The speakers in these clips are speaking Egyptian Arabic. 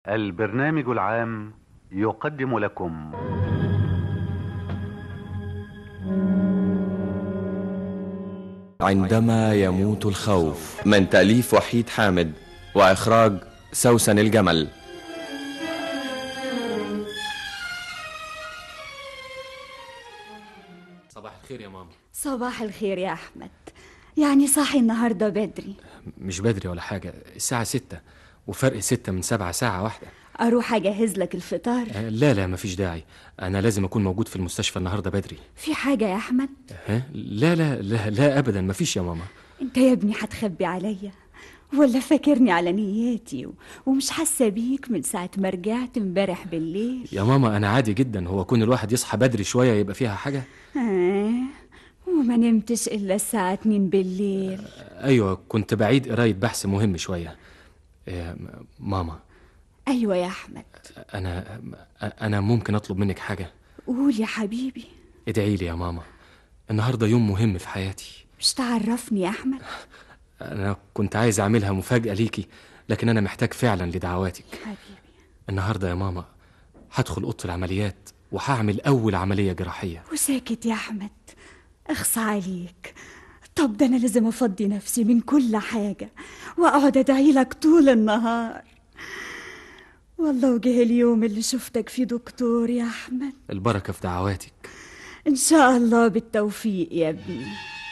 البرنامج العام يقدم لكم عندما يموت الخوف من تأليف وحيد حامد وإخراج سوسن الجمل صباح الخير يا ماما صباح الخير يا أحمد يعني صاحي النهاردة بدري مش بدري ولا حاجة الساعة ستة وفرق ستة من سبعة ساعة واحدة أروح أجهز لك الفطار آه، لا لا مفيش داعي أنا لازم أكون موجود في المستشفى النهاردة بدري في حاجة يا أحمد ها؟ لا لا لا لا أبدا مفيش يا ماما أنت يا ابني هتخبي عليا ولا فاكرني على نياتي و... ومش حاسة بيك من ساعة ما رجعت امبارح بالليل يا ماما أنا عادي جدا هو كون الواحد يصحى بدري شوية يبقى فيها حاجة آه وما نمتش إلا الساعة اتنين بالليل أيوة كنت بعيد قراية بحث مهم شوية آه، ماما أيوة يا أحمد أنا أنا ممكن أطلب منك حاجة قول يا حبيبي ادعي لي يا ماما النهاردة يوم مهم في حياتي مش تعرفني يا أحمد أنا كنت عايز أعملها مفاجأة ليكي لكن أنا محتاج فعلا لدعواتك حبيبي النهاردة يا ماما هدخل أوضة العمليات وهعمل أول عملية جراحية وساكت يا أحمد اخص عليك طب ده أنا لازم أفضي نفسي من كل حاجة وأقعد أدعي لك طول النهار والله وجه اليوم اللي شفتك فيه دكتور يا أحمد البركة في دعواتك إن شاء الله بالتوفيق يا ابني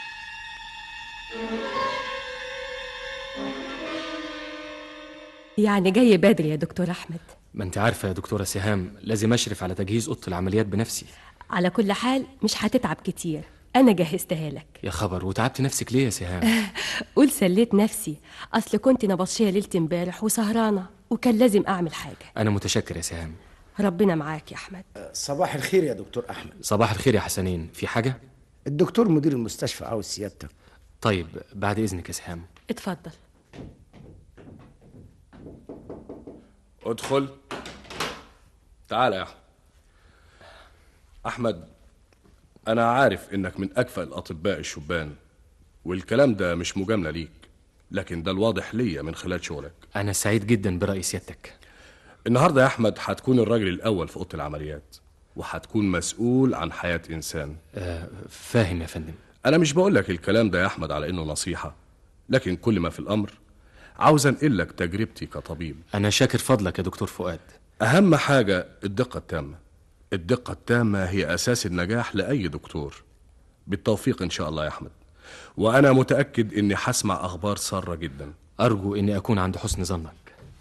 يعني جاي بدري يا دكتور أحمد ما أنت عارفة يا دكتورة سهام لازم أشرف على تجهيز أوضة العمليات بنفسي على كل حال مش هتتعب كتير أنا جهزتها لك يا خبر وتعبت نفسك ليه يا سهام قول سليت نفسي أصل كنت نبطشية ليلة امبارح وسهرانة وكان لازم أعمل حاجة أنا متشكر يا سهام ربنا معاك يا أحمد صباح الخير يا دكتور احمد صباح الخير يا حسنين في حاجة؟ الدكتور مدير المستشفى عاوز سيادتك طيب بعد إذنك يا سهام اتفضل ادخل تعال يا احمد احمد انا عارف انك من اكفأ الاطباء الشبان والكلام ده مش مجامله ليك لكن ده الواضح ليا من خلال شغلك أنا سعيد جدا برأي سيادتك النهارده يا احمد هتكون الراجل الاول في اوضه العمليات وهتكون مسؤول عن حياه انسان آه فاهم يا فندم انا مش بقول لك الكلام ده يا احمد على انه نصيحه لكن كل ما في الامر عاوز انقل لك تجربتي كطبيب أنا شاكر فضلك يا دكتور فؤاد أهم حاجة الدقة التامة الدقة التامة هي أساس النجاح لأي دكتور بالتوفيق إن شاء الله يا أحمد وأنا متأكد إني هسمع أخبار سارة جدا أرجو إني أكون عند حسن ظنك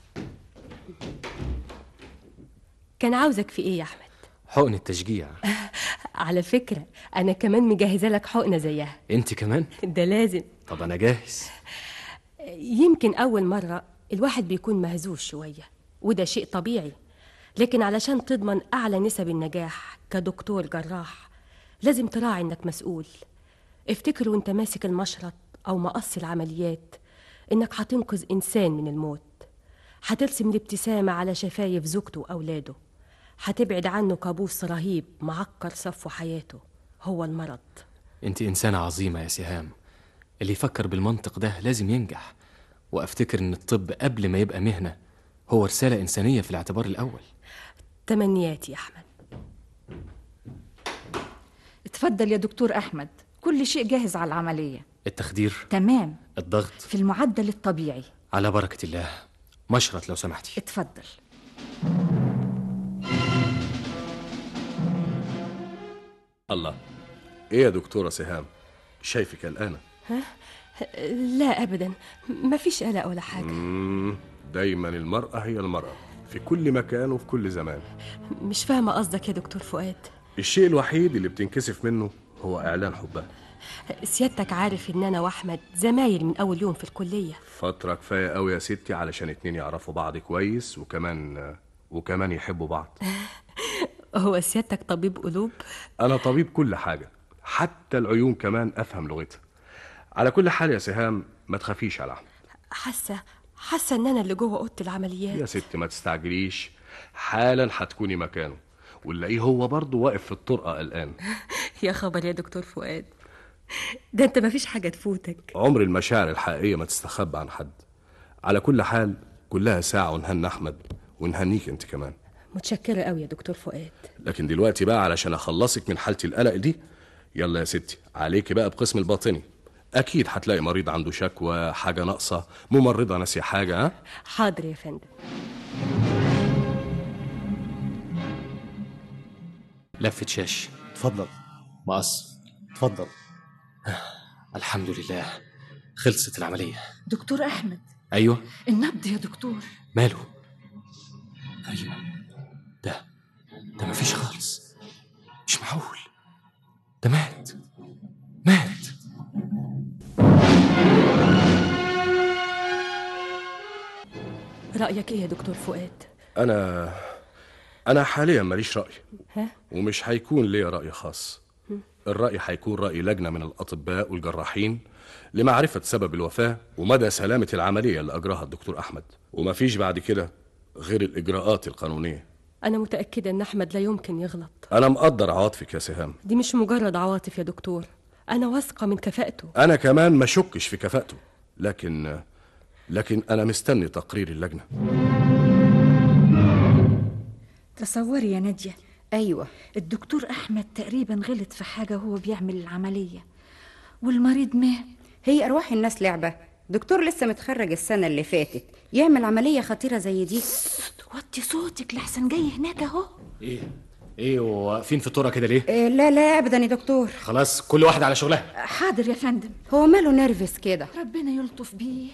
كان عاوزك في إيه يا أحمد حقن التشجيع على فكرة أنا كمان مجهزة لك حقنة زيها أنت كمان؟ ده لازم طب أنا جاهز يمكن أول مرة الواحد بيكون مهزوز شوية وده شيء طبيعي لكن علشان تضمن أعلى نسب النجاح كدكتور جراح لازم تراعي إنك مسؤول افتكر وانت ماسك المشرط أو مقص العمليات إنك هتنقذ إنسان من الموت هترسم الابتسامة على شفايف زوجته وأولاده هتبعد عنه كابوس رهيب معكر صفو حياته هو المرض أنت إنسانة عظيمة يا سهام اللي يفكر بالمنطق ده لازم ينجح وأفتكر إن الطب قبل ما يبقى مهنة هو رسالة إنسانية في الاعتبار الأول تمنياتي يا أحمد اتفضل يا دكتور أحمد كل شيء جاهز على العملية التخدير تمام الضغط في المعدل الطبيعي على بركة الله مشرط لو سمحتي اتفضل الله إيه يا دكتورة سهام شايفك قلقانة لا أبدا مفيش قلق ولا حاجة مم، دايما المرأة هي المرأة في كل مكان وفي كل زمان مش فاهمة قصدك يا دكتور فؤاد الشيء الوحيد اللي بتنكسف منه هو إعلان حبها سيادتك عارف إن أنا وأحمد زمايل من أول يوم في الكلية فترة كفاية قوي يا ستي علشان اتنين يعرفوا بعض كويس وكمان وكمان يحبوا بعض هو سيادتك طبيب قلوب أنا طبيب كل حاجة حتى العيون كمان أفهم لغتها على كل حال يا سهام ما تخافيش على أحمد حاسة حاسة إن أنا اللي جوه أوضة العمليات يا ستي ما تستعجليش حالا هتكوني مكانه ونلاقيه هو برضه واقف في الطرقة قلقان يا خبر يا دكتور فؤاد ده أنت مفيش حاجة تفوتك عمر المشاعر الحقيقية ما تستخبى عن حد على كل حال كلها ساعة ونهن أحمد ونهنيك انت كمان متشكرة قوي يا دكتور فؤاد لكن دلوقتي بقى علشان اخلصك من حالة القلق دي يلا يا ستي عليكي بقى بقسم الباطني اكيد هتلاقي مريض عنده شكوى حاجة ناقصة ممرضة ناسية حاجة ها حاضر يا فندم لفة شاش اتفضل مقص اتفضل الحمد لله خلصت العملية دكتور أحمد أيوة النبض يا دكتور ماله أيوة ده ده مفيش خالص مش معقول ده مات مات رأيك إيه يا دكتور فؤاد؟ انا انا حاليا ماليش رأي ها؟ ومش هيكون ليا رأي خاص الرأي هيكون رأي لجنة من الأطباء والجراحين لمعرفة سبب الوفاة ومدى سلامة العملية اللي أجراها الدكتور أحمد ومفيش بعد كده غير الإجراءات القانونية أنا متأكدة إن أحمد لا يمكن يغلط أنا مقدر عواطفك يا سهام دي مش مجرد عواطف يا دكتور أنا واثقة من كفاءته أنا كمان ما شكش في كفاءته لكن لكن أنا مستني تقرير اللجنة تصوري يا نادية ايوه الدكتور أحمد تقريبا غلط في حاجة وهو بيعمل العملية والمريض مات هي ارواح الناس لعبه دكتور لسه متخرج السنه اللي فاتت يعمل عمليه خطيره زي دي وطي صوتك لحسن جاي هناك اهو إيه إيه واقفين في الطرق كده ليه إيه لا لا ابدا يا دكتور خلاص كل واحد على شغلها حاضر يا فندم هو ماله نرفز كده ربنا يلطف بيه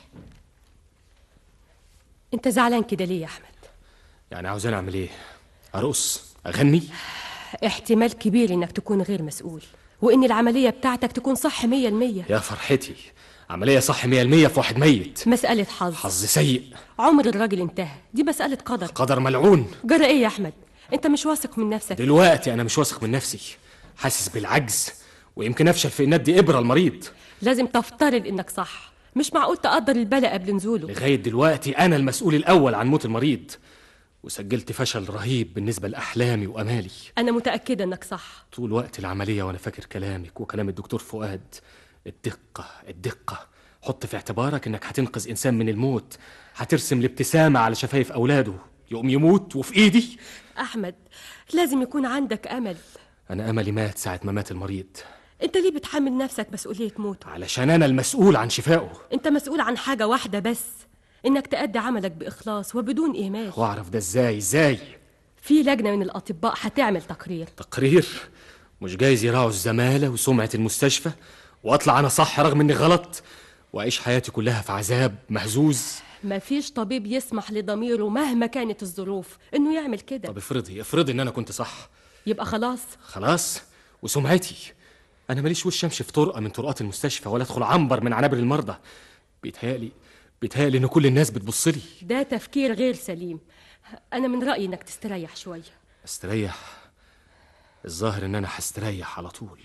أنت زعلان كده ليه يا أحمد؟ يعني عاوزين أعمل إيه أرقص أغني احتمال كبير إنك تكون غير مسؤول وإن العملية بتاعتك تكون صح مية المية يا فرحتي عملية صح مية المية في واحد ميت مسألة حظ حظ سيء عمر الراجل انتهى دي مسألة قدر قدر ملعون جرى إيه يا أحمد؟ أنت مش واثق من نفسك دلوقتي أنا مش واثق من نفسي حاسس بالعجز ويمكن أفشل في إن أدي إبرة المريض لازم تفترض إنك صح مش معقول تقدر البلاء قبل نزوله لغاية دلوقتي أنا المسؤول الأول عن موت المريض وسجلت فشل رهيب بالنسبة لأحلامي وأمالي أنا متأكدة إنك صح طول وقت العملية وأنا فاكر كلامك وكلام الدكتور فؤاد الدقة الدقة حط في اعتبارك إنك هتنقذ إنسان من الموت هترسم الابتسامة على شفايف أولاده يقوم يموت وفي إيدي أحمد لازم يكون عندك أمل أنا أملي مات ساعة ما مات المريض أنت ليه بتحمل نفسك مسؤولية موته؟ علشان أنا المسؤول عن شفائه أنت مسؤول عن حاجة واحدة بس إنك تأدي عملك بإخلاص وبدون إهمال وأعرف ده إزاي إزاي في لجنة من الأطباء هتعمل تقرير تقرير مش جايز يراعوا الزمالة وسمعة المستشفى وأطلع أنا صح رغم إني غلط وأعيش حياتي كلها في عذاب مهزوز مفيش طبيب يسمح لضميره مهما كانت الظروف إنه يعمل كده طب افرضي افرضي إن أنا كنت صح يبقى خلاص خلاص وسمعتي أنا ماليش وش أمشي في طرقة من طرقات المستشفى ولا أدخل عنبر من عنابر المرضى بيتهيألي بيتهيألي إن كل الناس بتبص لي ده تفكير غير سليم أنا من رأيي إنك تستريح شوية استريح الظاهر إن أنا هستريح على طول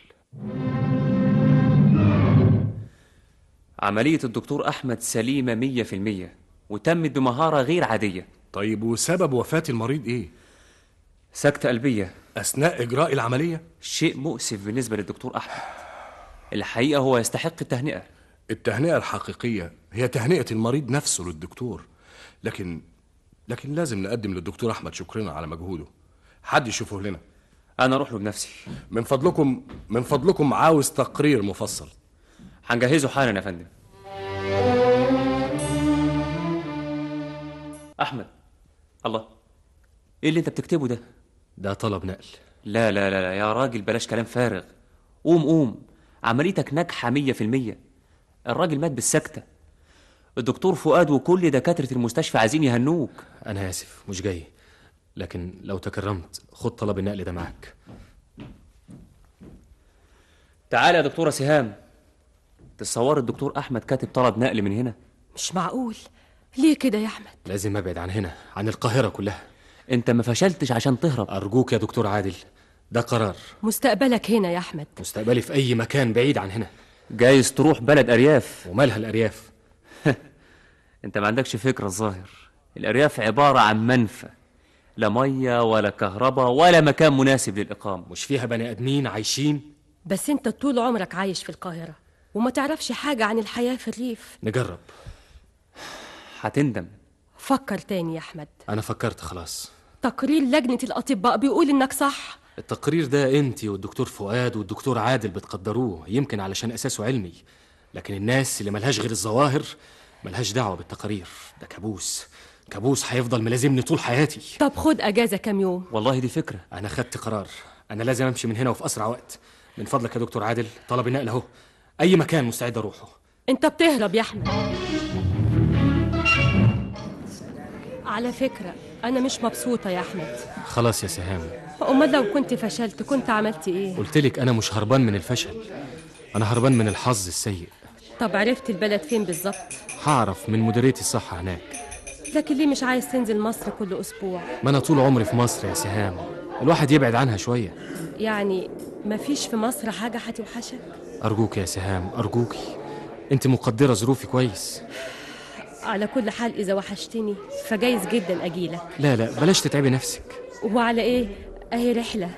عملية الدكتور أحمد سليمة مية في المية وتمت بمهارة غير عادية طيب وسبب وفاة المريض إيه؟ سكتة قلبية أثناء إجراء العملية؟ شيء مؤسف بالنسبة للدكتور أحمد الحقيقة هو يستحق التهنئة التهنئة الحقيقية هي تهنئة المريض نفسه للدكتور لكن لكن لازم نقدم للدكتور أحمد شكرنا على مجهوده حد يشوفه لنا أنا أروح له بنفسي من فضلكم من فضلكم عاوز تقرير مفصل هنجهزه حالا يا فندم أحمد الله إيه اللي أنت بتكتبه ده؟ ده طلب نقل لا لا لا, لا يا راجل بلاش كلام فارغ قوم قوم عمليتك ناجحة مية في المية الراجل مات بالسكتة الدكتور فؤاد وكل دكاترة المستشفى عايزين يهنوك أنا آسف مش جاي لكن لو تكرمت خد طلب النقل ده معاك تعال يا دكتورة سهام تصور الدكتور أحمد كاتب طلب نقل من هنا مش معقول ليه كده يا أحمد لازم أبعد عن هنا عن القاهرة كلها أنت ما فشلتش عشان تهرب أرجوك يا دكتور عادل ده قرار مستقبلك هنا يا أحمد مستقبلي في أي مكان بعيد عن هنا جايز تروح بلد أرياف ومالها الأرياف أنت ما عندكش فكرة الظاهر الأرياف عبارة عن منفى لا مية ولا كهرباء ولا مكان مناسب للإقامة مش فيها بني آدمين عايشين بس أنت طول عمرك عايش في القاهرة وما تعرفش حاجة عن الحياة في الريف نجرب هتندم فكر تاني يا احمد انا فكرت خلاص تقرير لجنه الاطباء بيقول انك صح التقرير ده انت والدكتور فؤاد والدكتور عادل بتقدروه يمكن علشان اساسه علمي لكن الناس اللي ملهاش غير الظواهر ملهاش دعوه بالتقارير ده كابوس كابوس هيفضل ملازمني طول حياتي طب خد اجازه كام يوم والله دي فكرة انا خدت قرار انا لازم امشي من هنا وفي اسرع وقت من فضلك يا دكتور عادل طلب النقل اهو اي مكان مستعد اروحه انت بتهرب يا احمد على فكره انا مش مبسوطه يا احمد خلاص يا سهام امال لو كنت فشلت كنت عملت ايه قلت لك انا مش هربان من الفشل انا هربان من الحظ السيء طب عرفت البلد فين بالظبط هعرف من مديريه الصحه هناك لكن ليه مش عايز تنزل مصر كل اسبوع ما انا طول عمري في مصر يا سهام الواحد يبعد عنها شويه يعني مفيش في مصر حاجه هتوحشك ارجوك يا سهام ارجوكي انت مقدره ظروفي كويس على كل حال اذا وحشتني فجايز جدا اجيلك لا لا بلاش تتعبي نفسك وعلى ايه اهي رحله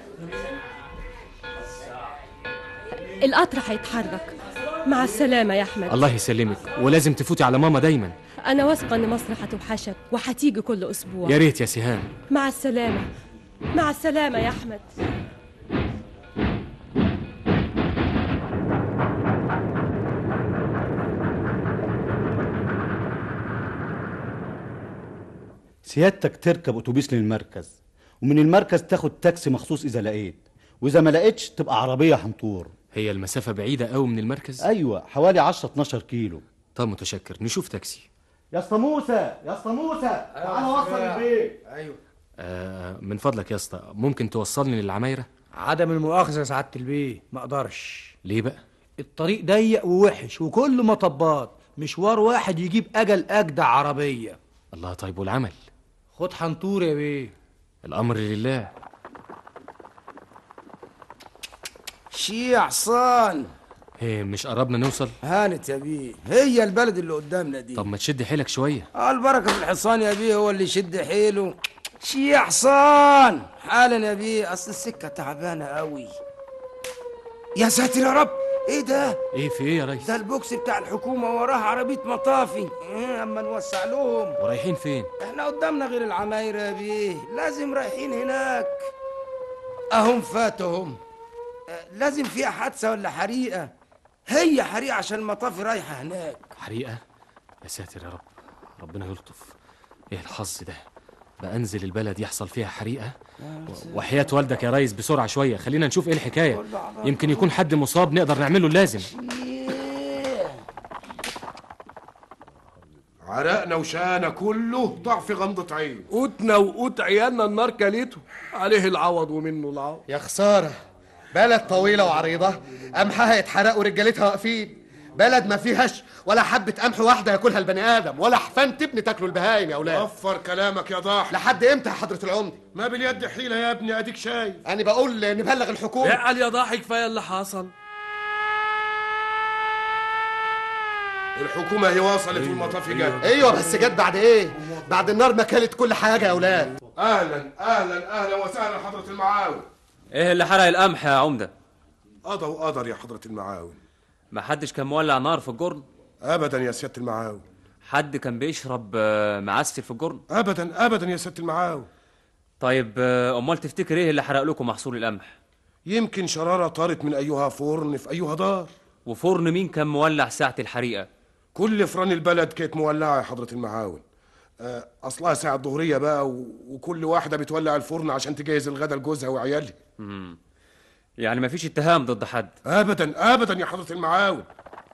القطر هيتحرك مع السلامه يا احمد الله يسلمك ولازم تفوتي على ماما دايما انا واثقه ان مصر هتوحشك وهتيجي كل اسبوع يا ريت يا سهام مع السلامه مع السلامه يا احمد سيادتك تركب اتوبيس للمركز ومن المركز تاخد تاكسي مخصوص اذا لقيت واذا ما لقيتش تبقى عربيه حنطور هي المسافه بعيده قوي من المركز ايوه حوالي 10 12 كيلو طب متشكر نشوف تاكسي يا اسطى موسى يا اسطى موسى تعالى وصل البيت ايوه آه من فضلك يا اسطى ممكن توصلني للعمايره عدم المؤاخذه يا سعاده البيه ما اقدرش ليه بقى الطريق ضيق ووحش وكل مطبات مشوار واحد يجيب اجل اجدع عربيه الله طيب والعمل خد حنطور يا بيه الامر لله شي يا حصان هي مش قربنا نوصل هانت يا بيه هي البلد اللي قدامنا دي طب ما تشد حيلك شويه آه البركة في الحصان يا بيه هو اللي يشد حيله شي يا حصان حالا يا بيه اصل السكة تعبانة قوي يا ساتر يا رب ايه ده ايه في ايه يا ريس ده البوكس بتاع الحكومة وراه عربية مطافي إيه اما نوسع لهم ورايحين فين احنا قدامنا غير العماير يا بيه لازم رايحين هناك اهم فاتهم آه، لازم فيها حادثة ولا حريقة هي حريقة عشان المطافي رايحة هناك حريقه يا ساتر يا رب ربنا يلطف ايه الحظ ده بقى انزل البلد يحصل فيها حريقه و- وحياه والدك يا ريس بسرعه شويه خلينا نشوف ايه الحكايه يمكن يكون حد مصاب نقدر نعمله اللازم عرقنا وشانا كله ضعف غمضة عين قوتنا وقوت عيالنا النار كلته عليه العوض ومنه العوض يا خسارة بلد طويلة وعريضة قمحها يتحرق ورجالتها واقفين بلد ما فيهاش ولا حبة قمح واحدة ياكلها البني آدم ولا حفان تبني تاكله البهايم يا أولاد وفر كلامك يا ضاحي لحد إمتى يا حضرة العمدة؟ ما باليد حيلة يا ابني اديك شايف أنا بقول نبلغ الحكومة اعقل يا ضاحي كفايه اللي حصل الحكومة هي وصلت والمطافي جت أيوة بس جت بعد إيه؟ بعد النار ما كلت كل حاجة يا أولاد اهلا اهلا اهلا وسهلا حضرة المعاون ايه اللي حرق القمح يا عمده قضى وقدر يا حضرة المعاون ما حدش كان مولع نار في الجرن ابدا يا سيادة المعاون حد كان بيشرب آه، معسل في الجرن ابدا ابدا يا سيادة المعاون طيب آه، امال تفتكر ايه اللي حرق لكم محصول القمح يمكن شرارة طارت من ايها فرن في ايها دار وفرن مين كان مولع ساعه الحريقه كل فران البلد كانت مولعة يا حضرة المعاون آه، اصلها ساعة ظهرية بقى و... وكل واحدة بتولع الفرن عشان تجهز الغدا لجوزها وعيالها مم. يعني ما فيش اتهام ضد حد ابدا ابدا يا حضرة المعاون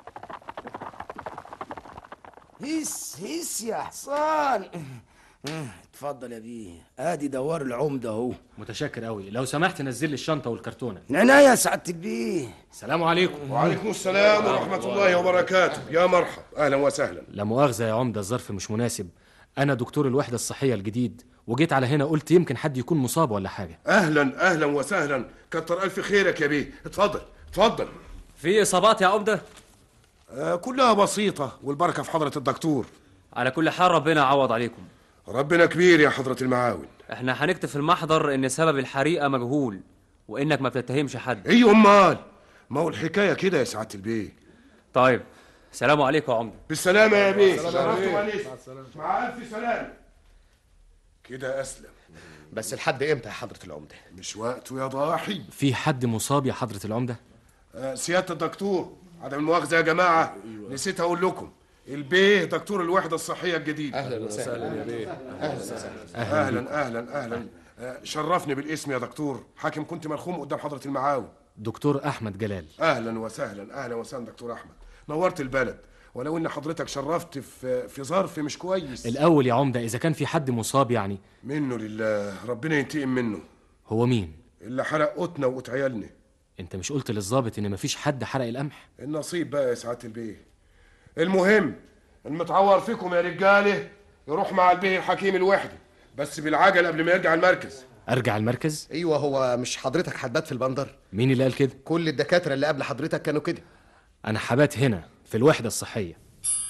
هيس هيس يا حصان اتفضل يا بيه ادي دوار العمدة اهو متشكر قوي لو سمحت نزل لي الشنطه والكرتونه عناية يا سعادة البيه السلام عليكم وعليكم السلام ورحمة الله وبركاته يا مرحب أهلا وسهلا لا مؤاخذه يا عمده الظرف مش مناسب انا دكتور الوحده الصحيه الجديد وجيت على هنا قلت يمكن حد يكون مصاب ولا حاجه أهلا أهلا وسهلا كتر ألف خيرك يا بيه اتفضل اتفضل في اصابات يا عمده آه كلها بسيطة والبركة في حضرة الدكتور على كل حال ربنا يعوض عليكم ربنا كبير يا حضرة المعاون احنا هنكتب في المحضر ان سبب الحريقه مجهول وانك ما بتتهمش حد ايه امال ما هو الحكاية كده يا سعادة البيه طيب سلام عليكم يا عمده بالسلامة يا بيه السلام شرفت عليكم. وانست مع ألف سلامة كده أسلم بس لحد امتى يا حضرة العمدة؟ مش وقته يا ضاحي في حد مصاب يا حضرة العمدة آه، سيادة الدكتور عدم المؤاخذة يا جماعة نسيت أقول لكم البيه دكتور الوحدة الصحية الجديد أهلا وسهلا يا بيه. أهلا وسهلا. أهلا أهلا أهلا آه، شرفني بالاسم يا دكتور حاكم كنت مرخوم قدام حضرة المعاون دكتور أحمد جلال أهلا وسهلا أهلا وسهلا دكتور أحمد نورت البلد ولو إن حضرتك شرفت في في ظرف مش كويس الأول يا عمدة إذا كان في حد مصاب يعني منه لله ربنا ينتقم منه هو مين؟ اللي حرق قوتنا وقوت عيالنا أنت مش قلت للظابط إن مفيش حد حرق القمح؟ النصيب بقى يا سعاده البيه المهم المتعور فيكم يا رجاله يروح مع البيه الحكيم الوحدي بس بالعجل قبل ما يرجع المركز أرجع المركز؟ ايوه هو مش حضرتك حداد في البندر مين اللي قال كده؟ كل الدكاترة اللي قبل حضرتك كانوا كده أنا حبات هنا في الوحدة الصحية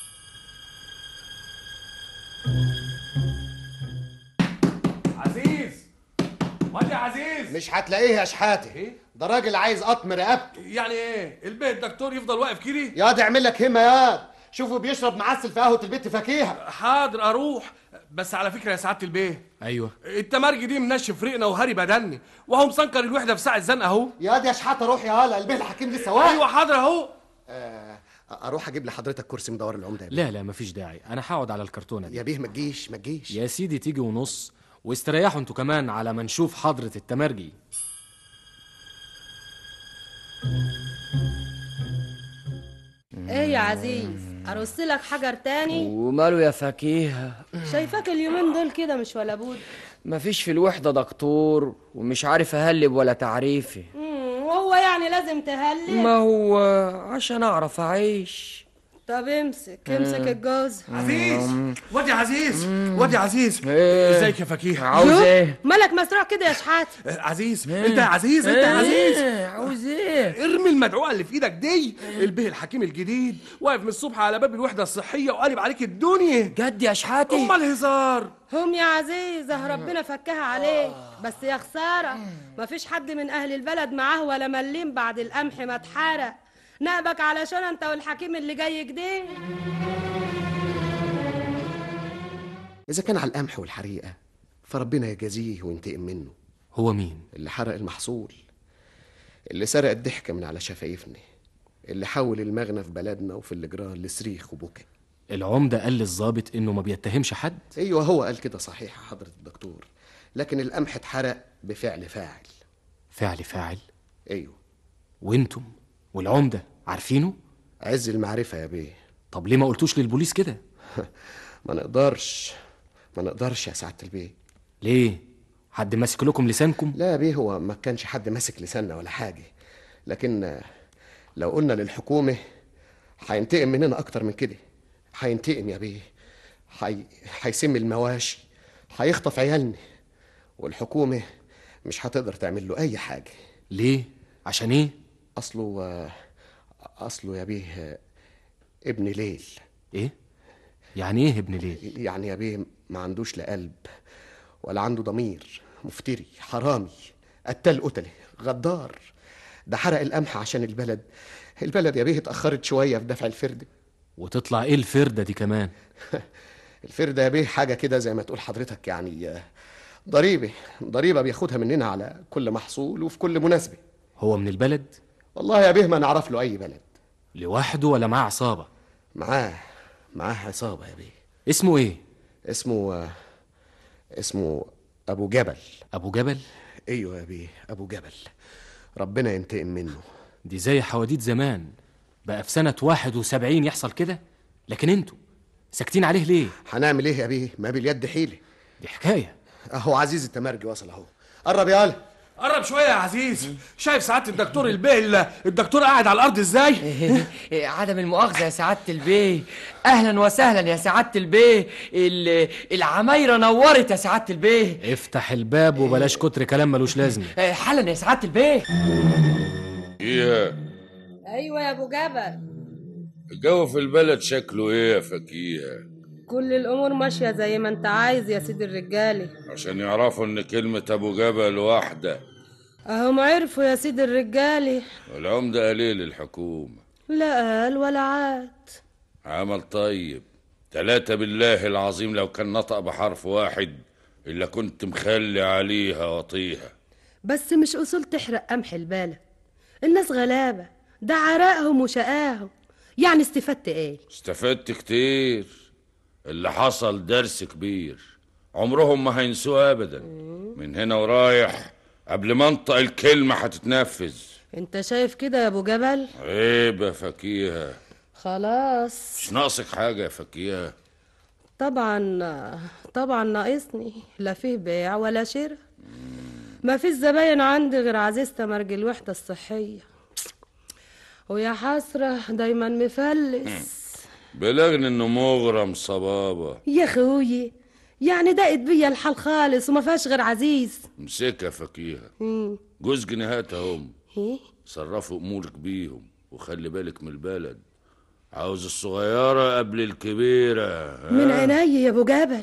عزيز واد يا عزيز مش هتلاقيه يا شحاتة ده راجل عايز قطم رقبته يعني ايه البيت الدكتور يفضل واقف كده ياض اعمل لك همة ياض شوفوا بيشرب معسل في قهوة البيت فاكيها حاضر اروح بس على فكره يا سعاده البيه أيوه التمرج دي منشف ريقنا وهري بدني وهو مسنكر الوحده في ساعه زنقه اهو ياض يا شحاتة روح يا هلا البيه الحكيم لسه واقف ايوه حاضر اهو آه اروح اجيب لحضرتك كرسي مدور العمدة يا بيه. لا لا مفيش داعي أنا هقعد على الكرتونة دي يا بيه ما تجيش ما تجيش يا سيدي تيجي ونص واستريحوا انتوا كمان على ما نشوف حضرة التمرجي ايه يا عزيز ارص لك حجر تاني وماله يا فكيهة شايفاك اليومين دول كده مش ولا بد مفيش في الوحدة دكتور ومش عارف أهلب ولا تعريفي مم، وهو يعني لازم تهلل ما هو عشان أعرف أعيش طب امسك امسك مم. الجوز عزيز واد يا عزيز واد يا عزيز إيه؟ ازيك يا فكيه عاوز يو، إيه؟ مالك مسروع كده يا شحات عزيز انت يا عزيز انت يا إيه؟ عزيز عاوز ايه ارمي المدعوقه اللي في ايدك دي البيه الحكيم الجديد واقف من الصبح على باب الوحده الصحيه وقالب عليك الدنيا جد يا شحاتي امال هزار هم يا عزيز اه ربنا فكها عليه بس يا خساره مفيش حد من اهل البلد معاه ولا مليم بعد القمح ما اتحرق نقبك علشان انت والحكيم اللي جاي كده إذا كان على القمح والحريقة فربنا يجازيه وينتقم منه هو مين؟ اللي حرق المحصول اللي سرق الضحكة من على شفايفنا اللي حول المغنى في بلدنا وفي الجيران لصريخ وبكا العمدة قال للظابط إنه ما بيتهمش حد ايوه هو قال كده صحيح يا حضرة الدكتور لكن القمح اتحرق بفعل فاعل فعل فاعل ايوه وانتم والعمدة عارفينه؟ عز المعرفة يا بيه طب ليه ما قلتوش للبوليس كده؟ ما نقدرش ما نقدرش يا سعادة البيه ليه؟ حد ماسك لكم لسانكم؟ لا يا بيه هو ما كانش حد ماسك لساننا ولا حاجة لكن آه، لو قلنا للحكومة هينتقم مننا أكتر من كده هينتقم يا بيه هي... هيسم المواشي هيخطف عيالنا والحكومة مش هتقدر تعمل له أي حاجة ليه؟ عشان إيه؟ أصله آه، أصله يا بيه آه، ابن ليل إيه؟ يعني إيه ابن ليل؟ يعني يا بيه ما عندوش لا قلب ولا عنده ضمير مفتري حرامي قتال قتله غدار ده حرق القمح عشان البلد البلد يا بيه اتأخرت شوية في دفع الفردة وتطلع إيه الفردة دي كمان؟ الفردة يا بيه حاجة كده زي ما تقول حضرتك يعني آه، ضريبة ضريبة بياخدها مننا على كل محصول وفي كل مناسبة هو من البلد؟ والله يا بيه ما نعرف له أي بلد لوحده ولا معاه عصابة؟ معاه معاه عصابة يا بيه اسمه إيه؟ اسمه آه، اسمه أبو جبل أبو جبل؟ ايوه يا بيه ابو جبل ربنا ينتقم منه دي زي حواديت زمان بقى في سنة 71 يحصل كده لكن انتوا ساكتين عليه ليه؟ هنعمل ايه يا بيه ما باليد حيله دي حكاية اهو عزيز التمرجي وصل اهو قرب يا هلا قرب شويه يا عزيز شايف سعاده الدكتور البيه ال- الدكتور قاعد على الارض ازاي عدم المؤاخذة يا سعادة البيه أهلا وسهلا يا سعادة البيه ال- العمايرة نورت يا سعادة البيه افتح الباب وبلاش كتر كلام ملوش لازمة آه، حالا يا سعادة البيه ايه ايوه يا ابو جبل الجو في البلد شكله ايه يا فكيه كل الامور ماشيه زي ما انت عايز يا سيدي الرجالي عشان يعرفوا ان كلمة ابو جبل واحدة اهم عرفوا يا سيدي الرجالي والعمدة قليل الحكومة لا قال ولا عاد عمل طيب تلاتة بالله العظيم لو كان نطق بحرف واحد إلا كنت مخلي عليها وطيها بس مش أصول تحرق قمح البلد الناس غلابة ده عرقهم وشقاهم يعني استفدت ايه استفدت كتير اللي حصل درس كبير عمرهم ما هينسوه أبدا من هنا ورايح قبل ما انطق الكلمة هتتنفذ انت شايف كده يا ابو جبل عيب يا فكيهة خلاص مش ناقصك حاجة يا فكيهة طبعا طبعا ناقصني لا فيه بيع ولا شراء ما فيش زباين عندي غير عزيزة مرج الوحدة الصحية ويا حسرة دايما مفلس بلغني انه مغرم صبابة يا خويي يعني دقت بيا الحال خالص وما فيهاش غير عزيز امسكها فكيهة مم. جوز جنيهات هم ايه صرفوا امورك بيهم وخلي بالك من البلد عاوز الصغيرة قبل الكبيرة ها؟ من عيني يا ابو جبل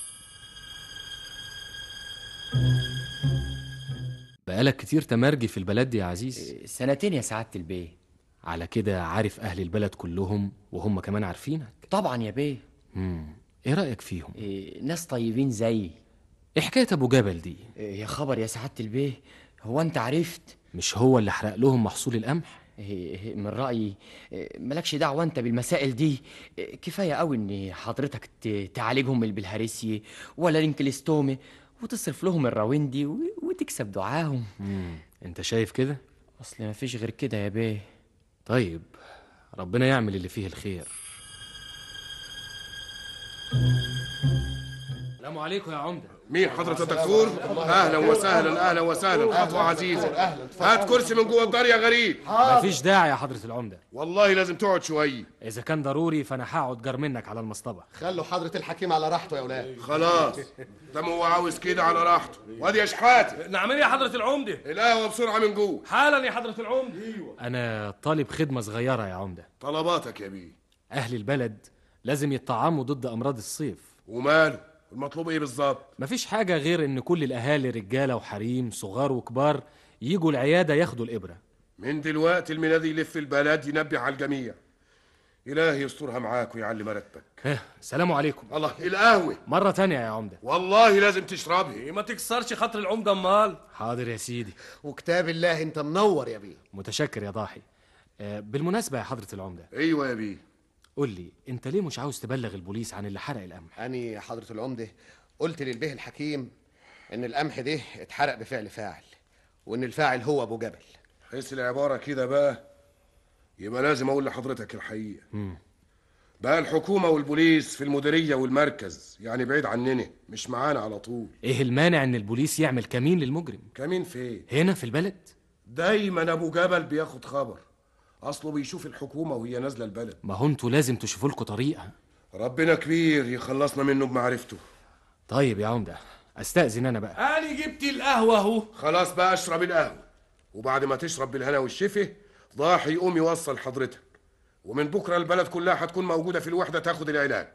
بقالك كتير تمرجي في البلد دي يا عزيز سنتين يا سعادة البيه على كده عارف أهل البلد كلهم وهم كمان عارفينك طبعا يا بيه مم. إيه رأيك فيهم؟ إيه ناس طيبين زيي إيه حكاية أبو جبل دي؟ إيه يا خبر يا سعادة البيه هو أنت عرفت مش هو اللي حرق لهم محصول القمح؟ إيه إيه من رأيي إيه مالكش دعوة أنت بالمسائل دي إيه كفاية قوي إن حضرتك ت- تعالجهم من البلهارسيا ولا الانكليستومي وتصرف لهم الراوندي و- وتكسب دعاهم مم. أنت شايف كده؟ أصل مفيش غير كده يا بيه طيب ربنا يعمل اللي فيه الخير السلام عليكم يا عمدة مين حضرة الدكتور؟ اهلا وسهلا اهلا وسهلا خطوة عزيزة هات كرسي من جوه الدار يا غريب مفيش داعي يا حضرة العمدة والله لازم تقعد شوية إذا كان ضروري فأنا هقعد جار منك على المصطبة خلوا حضرة الحكيم على راحته يا ولاد خلاص ده هو عاوز كده على راحته وادي يا شحاتة نعم يا حضرة العمدة القهوة بسرعة من جوه حالا يا حضرة العمدة ايوه أنا طالب خدمة صغيرة يا عمدة طلباتك يا بيه أهل البلد لازم يطعموا ضد أمراض الصيف وماله المطلوب ايه بالظبط مفيش حاجة غير إن كل الأهالي رجالة وحريم صغار وكبار يجوا العيادة ياخدوا الإبرة من دلوقتي الميلادي يلف البلد ينبه على الجميع إلهي يسترها معاك ويعلي مرتبك ها سلام عليكم الله القهوة مرة تانية يا عمدة والله لازم تشربها ما تكسرش خاطر العمدة امال حاضر يا سيدي وكتاب الله انت منور يا بيه متشكر يا ضاحي آه، بالمناسبة يا حضرة العمدة ايوه يا بيه قول لي انت ليه مش عاوز تبلغ البوليس عن اللي حرق القمح أني حضرة العمدة قلت للبيه الحكيم إن القمح ده اتحرق بفعل فاعل وإن الفاعل هو أبو جبل حس العبارة كده بقى يبقى لازم أقول لحضرتك الحقيقة مم. بقى الحكومة والبوليس في المديرية والمركز يعني بعيد عننا مش معانا على طول ايه المانع ان البوليس يعمل كمين للمجرم كمين فين هنا في البلد دايما أبو جبل بياخد خبر أصله بيشوف الحكومة وهي نازلة البلد ما هو انتوا لازم تشوفوا لكم طريقة ربنا كبير يخلصنا منه بمعرفته طيب يا عمدة استأذن انا بقى أنا جبت القهوة أهو خلاص بقى اشرب القهوة وبعد ما تشرب بالهنا والشفه ضاحي يقوم يوصل حضرتك ومن بكرة البلد كلها هتكون موجودة في الوحدة تاخد العلاج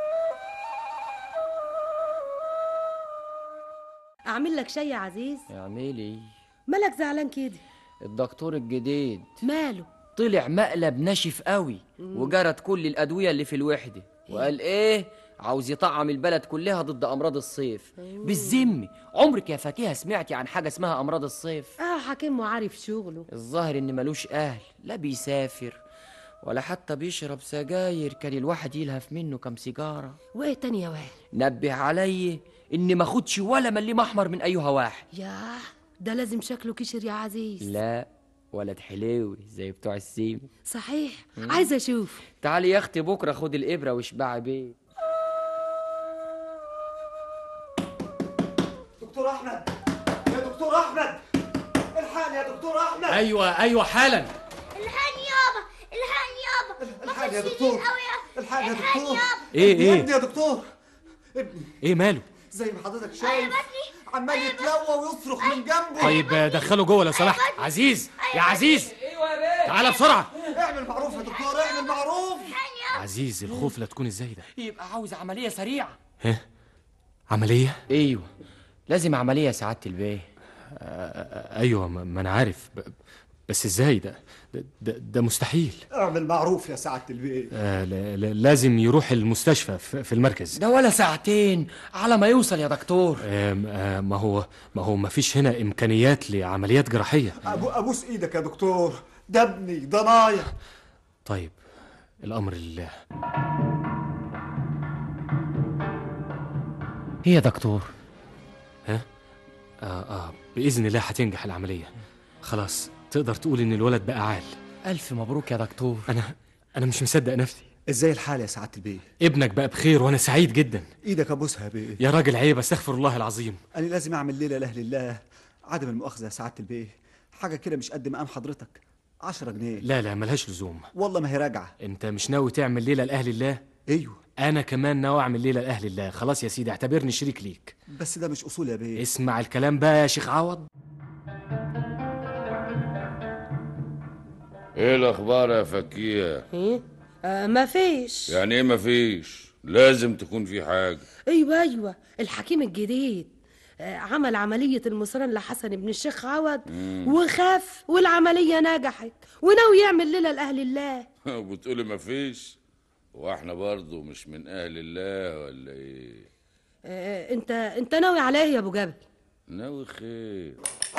اعمل لك شاي يا عزيز اعملي مالك زعلان كده الدكتور الجديد ماله طلع مقلب ناشف قوي وجرت كل الأدوية اللي في الوحدة وقال إيه عاوز يطعم البلد كلها ضد أمراض الصيف بالذم عمرك يا فكيهة سمعتي عن حاجة اسمها أمراض الصيف اه حكيم وعارف شغله الظاهر إن ملوش أهل لا بيسافر ولا حتى بيشرب سجاير كان الواحد يلهف منه كم سيجارة وايه تاني يا واد نبه علي إني ما اخدش ولا مليم أحمر من أيها واحد ياه ده لازم شكله كشر يا عزيز لا ولد حليوي زي بتوع السيم صحيح مم. عايزه اشوف تعالي يا اختي بكره خد الابره واشبعي بيه دكتور احمد يا دكتور احمد الحقني يا دكتور احمد ايوه ايوه حالا الحقني يابا الحقني يابا الحقني يا دكتور الحقني يا دكتور ايه ابني ايه ابني يا دكتور ابني ايه ماله زي ما حضرتك شايف عمال يتلوى ويصرخ من جنبه طيب آه، دخله جوه لو سمحت عزيز يا عزيز تعالى بسرعة اعمل معروف يا دكتور اعمل معروف عزيز الخوف لا تكون ازاي ده يبقى عاوز عمليه سريعه ها عملية ايوه لازم عمليه يا سعاده البيه آه، ايوه ما ما انا عارف ب... بس ازاي ده ده, ده, ده مستحيل اعمل معروف يا سعادة البيت آه لا لا لازم يروح المستشفى في, في المركز ده ولا ساعتين على ما يوصل يا دكتور آه آه ما هو ما هو ما فيش هنا امكانيات لعمليات جراحيه أبو أبوس إيدك يا دكتور ده ابني ضنايا طيب الامر لله ايه يا دكتور ها آه آه باذن الله هتنجح العمليه خلاص تقدر تقول ان الولد بقى عال الف مبروك يا دكتور انا انا مش مصدق نفسي ازاي الحال يا سعادة البيه ابنك بقى بخير وانا سعيد جدا ايدك ابوسها يا بيه يا راجل عيب استغفر الله العظيم انا لازم اعمل ليله لاهل الله عدم المؤاخذه يا سعاده البيه حاجه كده مش قد مقام حضرتك 10 جنيه لا لا ملهاش لزوم والله ما هي راجعه انت مش ناوي تعمل ليله لاهل الله ايوه انا كمان ناوي اعمل ليله لاهل الله خلاص يا سيدي اعتبرني شريك ليك بس ده مش اصول يا بيه اسمع الكلام بقى يا شيخ عوض ايه الاخبار يا فكيه ايه آه ما فيش يعني ايه مفيش لازم تكون في حاجه ايوه ايوه الحكيم الجديد آه عمل عملية المصران لحسن بن الشيخ عوض مم. وخاف والعملية نجحت وناوي يعمل ليلة لأهل الله وبتقولي مفيش واحنا برضو مش من اهل الله ولا ايه آه انت انت ناوي على ايه يا ابو جبل ناوي خير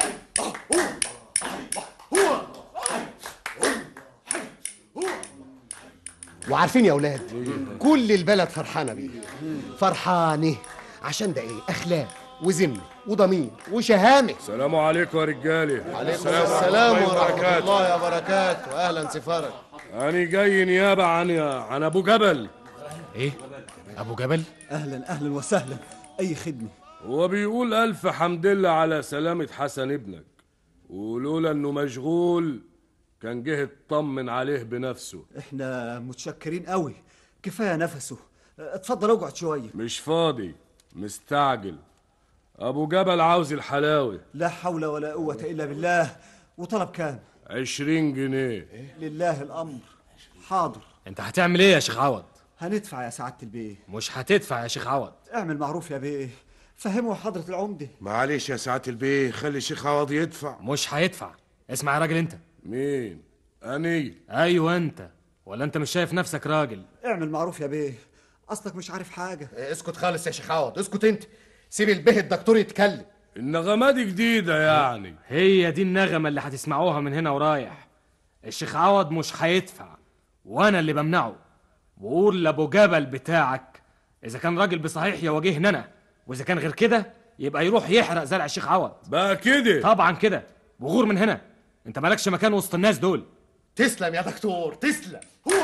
وعارفين يا اولاد كل البلد فرحانه بيه فرحانه عشان ده ايه اخلاق وذمه وضمير وشهامه السلام عليكم يا رجالي عليكم السلام ورحمه الله وبركاته اهلا سفارك أنا جاي نيابة عن عن أبو جبل إيه؟ أبو جبل؟ اهلا اهلا وسهلا اي خدمه هو بيقول ألف حمد لله على سلامة حسن ابنك ولولا إنه مشغول كان جه اطمن عليه بنفسه احنا متشكرين قوي كفايه نفسه اتفضل اقعد شويه مش فاضي مستعجل أبو جبل عاوز الحلاوة لا حول ولا قوه الا بالله وطلب كام عشرين جنيه لله الامر حاضر انت هتعمل ايه يا شيخ عوض هندفع يا سعاده البيه مش هتدفع يا شيخ عوض اعمل معروف يا بيه فهموا حضره العمده معلش يا سعاده البيه خلي الشيخ عوض يدفع مش هيدفع اسمع يا راجل انت مين اني ايوه انت ولا انت مش شايف نفسك راجل اعمل معروف يا بيه اصلك مش عارف حاجه اسكت خالص يا شيخ عوض اسكت انت سيب البيه الدكتور يتكلم النغمات جديدة يعني هي دي النغمة اللي هتسمعوها من هنا ورايح الشيخ عوض مش هيدفع وانا اللي بمنعه وقول لابو جبل بتاعك اذا كان راجل بصحيح يواجهني انا واذا كان غير كده يبقى يروح يحرق زرع الشيخ عوض بقى كده طبعا كده وغور من هنا انت مالكش مكان وسط الناس دول تسلم يا دكتور تسلم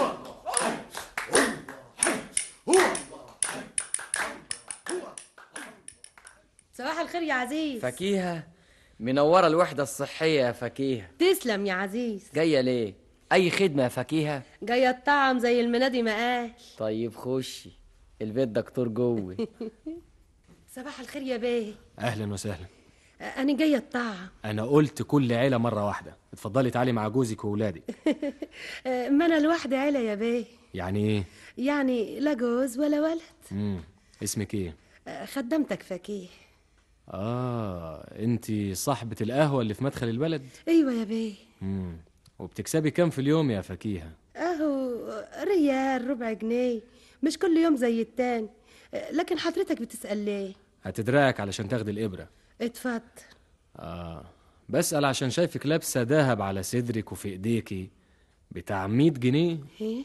صباح الخير يا عزيز فكيهة منورة الوحدة الصحية يا فكيهة تسلم يا عزيز جاية ليه؟ أي خدمة يا فكيهة؟ جاية الطعم زي المنادي ما قال طيب خشي البيت دكتور جوه صباح الخير يا بيه اهلا وسهلا أنا جاية الطعم انا قلت كل عيله مره واحده اتفضلي تعالي مع جوزك وولادك ما أنا لوحدي عيلة يا بيه يعني ايه يعني لا جوز ولا ولد امم اسمك ايه خدمتك فكيه اه انت صاحبه القهوه اللي في مدخل البلد أيوة يا بيه امم وبتكسبي كام في اليوم يا فكيهه أهو ريال ربع جنيه مش كل يوم زي التاني لكن حضرتك بتسأل ليه هتدرعك علشان تاخدي الابره اتفضل اه بسأل عشان شايفك لابسه دهب على صدرك وفي ايديكي بتاع 100 جنيه ايه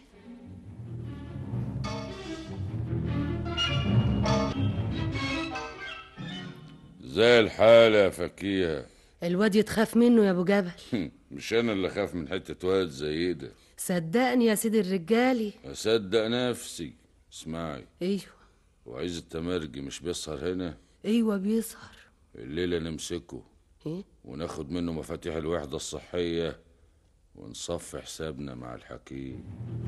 زي الحالة يا فكيه الواد يتخاف منه يا ابو جبل مش انا اللي خاف من حتة واد زي ده صدقني يا سيدي الرجالي اصدق نفسي اسمعي ايوه وعايز التمرجي مش بيسهر هنا ايوه بيسهر الليلة نمسكه ايه وناخد منه مفاتيح الوحدة الصحية ونصفي حسابنا مع الحكيم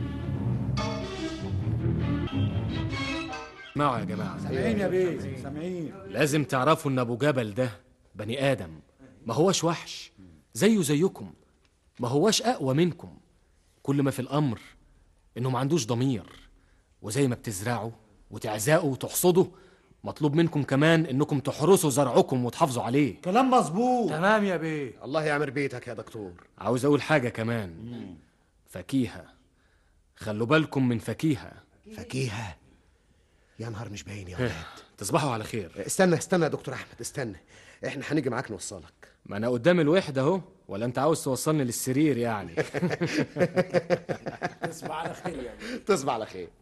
اسمعوا يا جماعه سامعين يا بيه سامعين لازم تعرفوا ان ابو جبل ده بني ادم ما هوش وحش زيه زيكم ما هوش اقوى منكم كل ما في الامر انه ما عندوش ضمير وزي ما بتزرعه وتعزقه وتحصده مطلوب منكم كمان انكم تحرسوا زرعكم وتحافظوا عليه كلام مظبوط تمام يا بيه الله يعمر بيتك يا دكتور عاوز اقول حاجه كمان فكيهه خلوا بالكم من فكيهه فكيهة يا نهار مش باين يا ولاد تصبحوا على خير استنى استنى يا دكتور احمد استنى احنا هنيجي معاك نوصلك ما انا قدام الوحده اهو ولا انت عاوز توصلني للسرير يعني تصبح على خير يا بيه تصبح على خير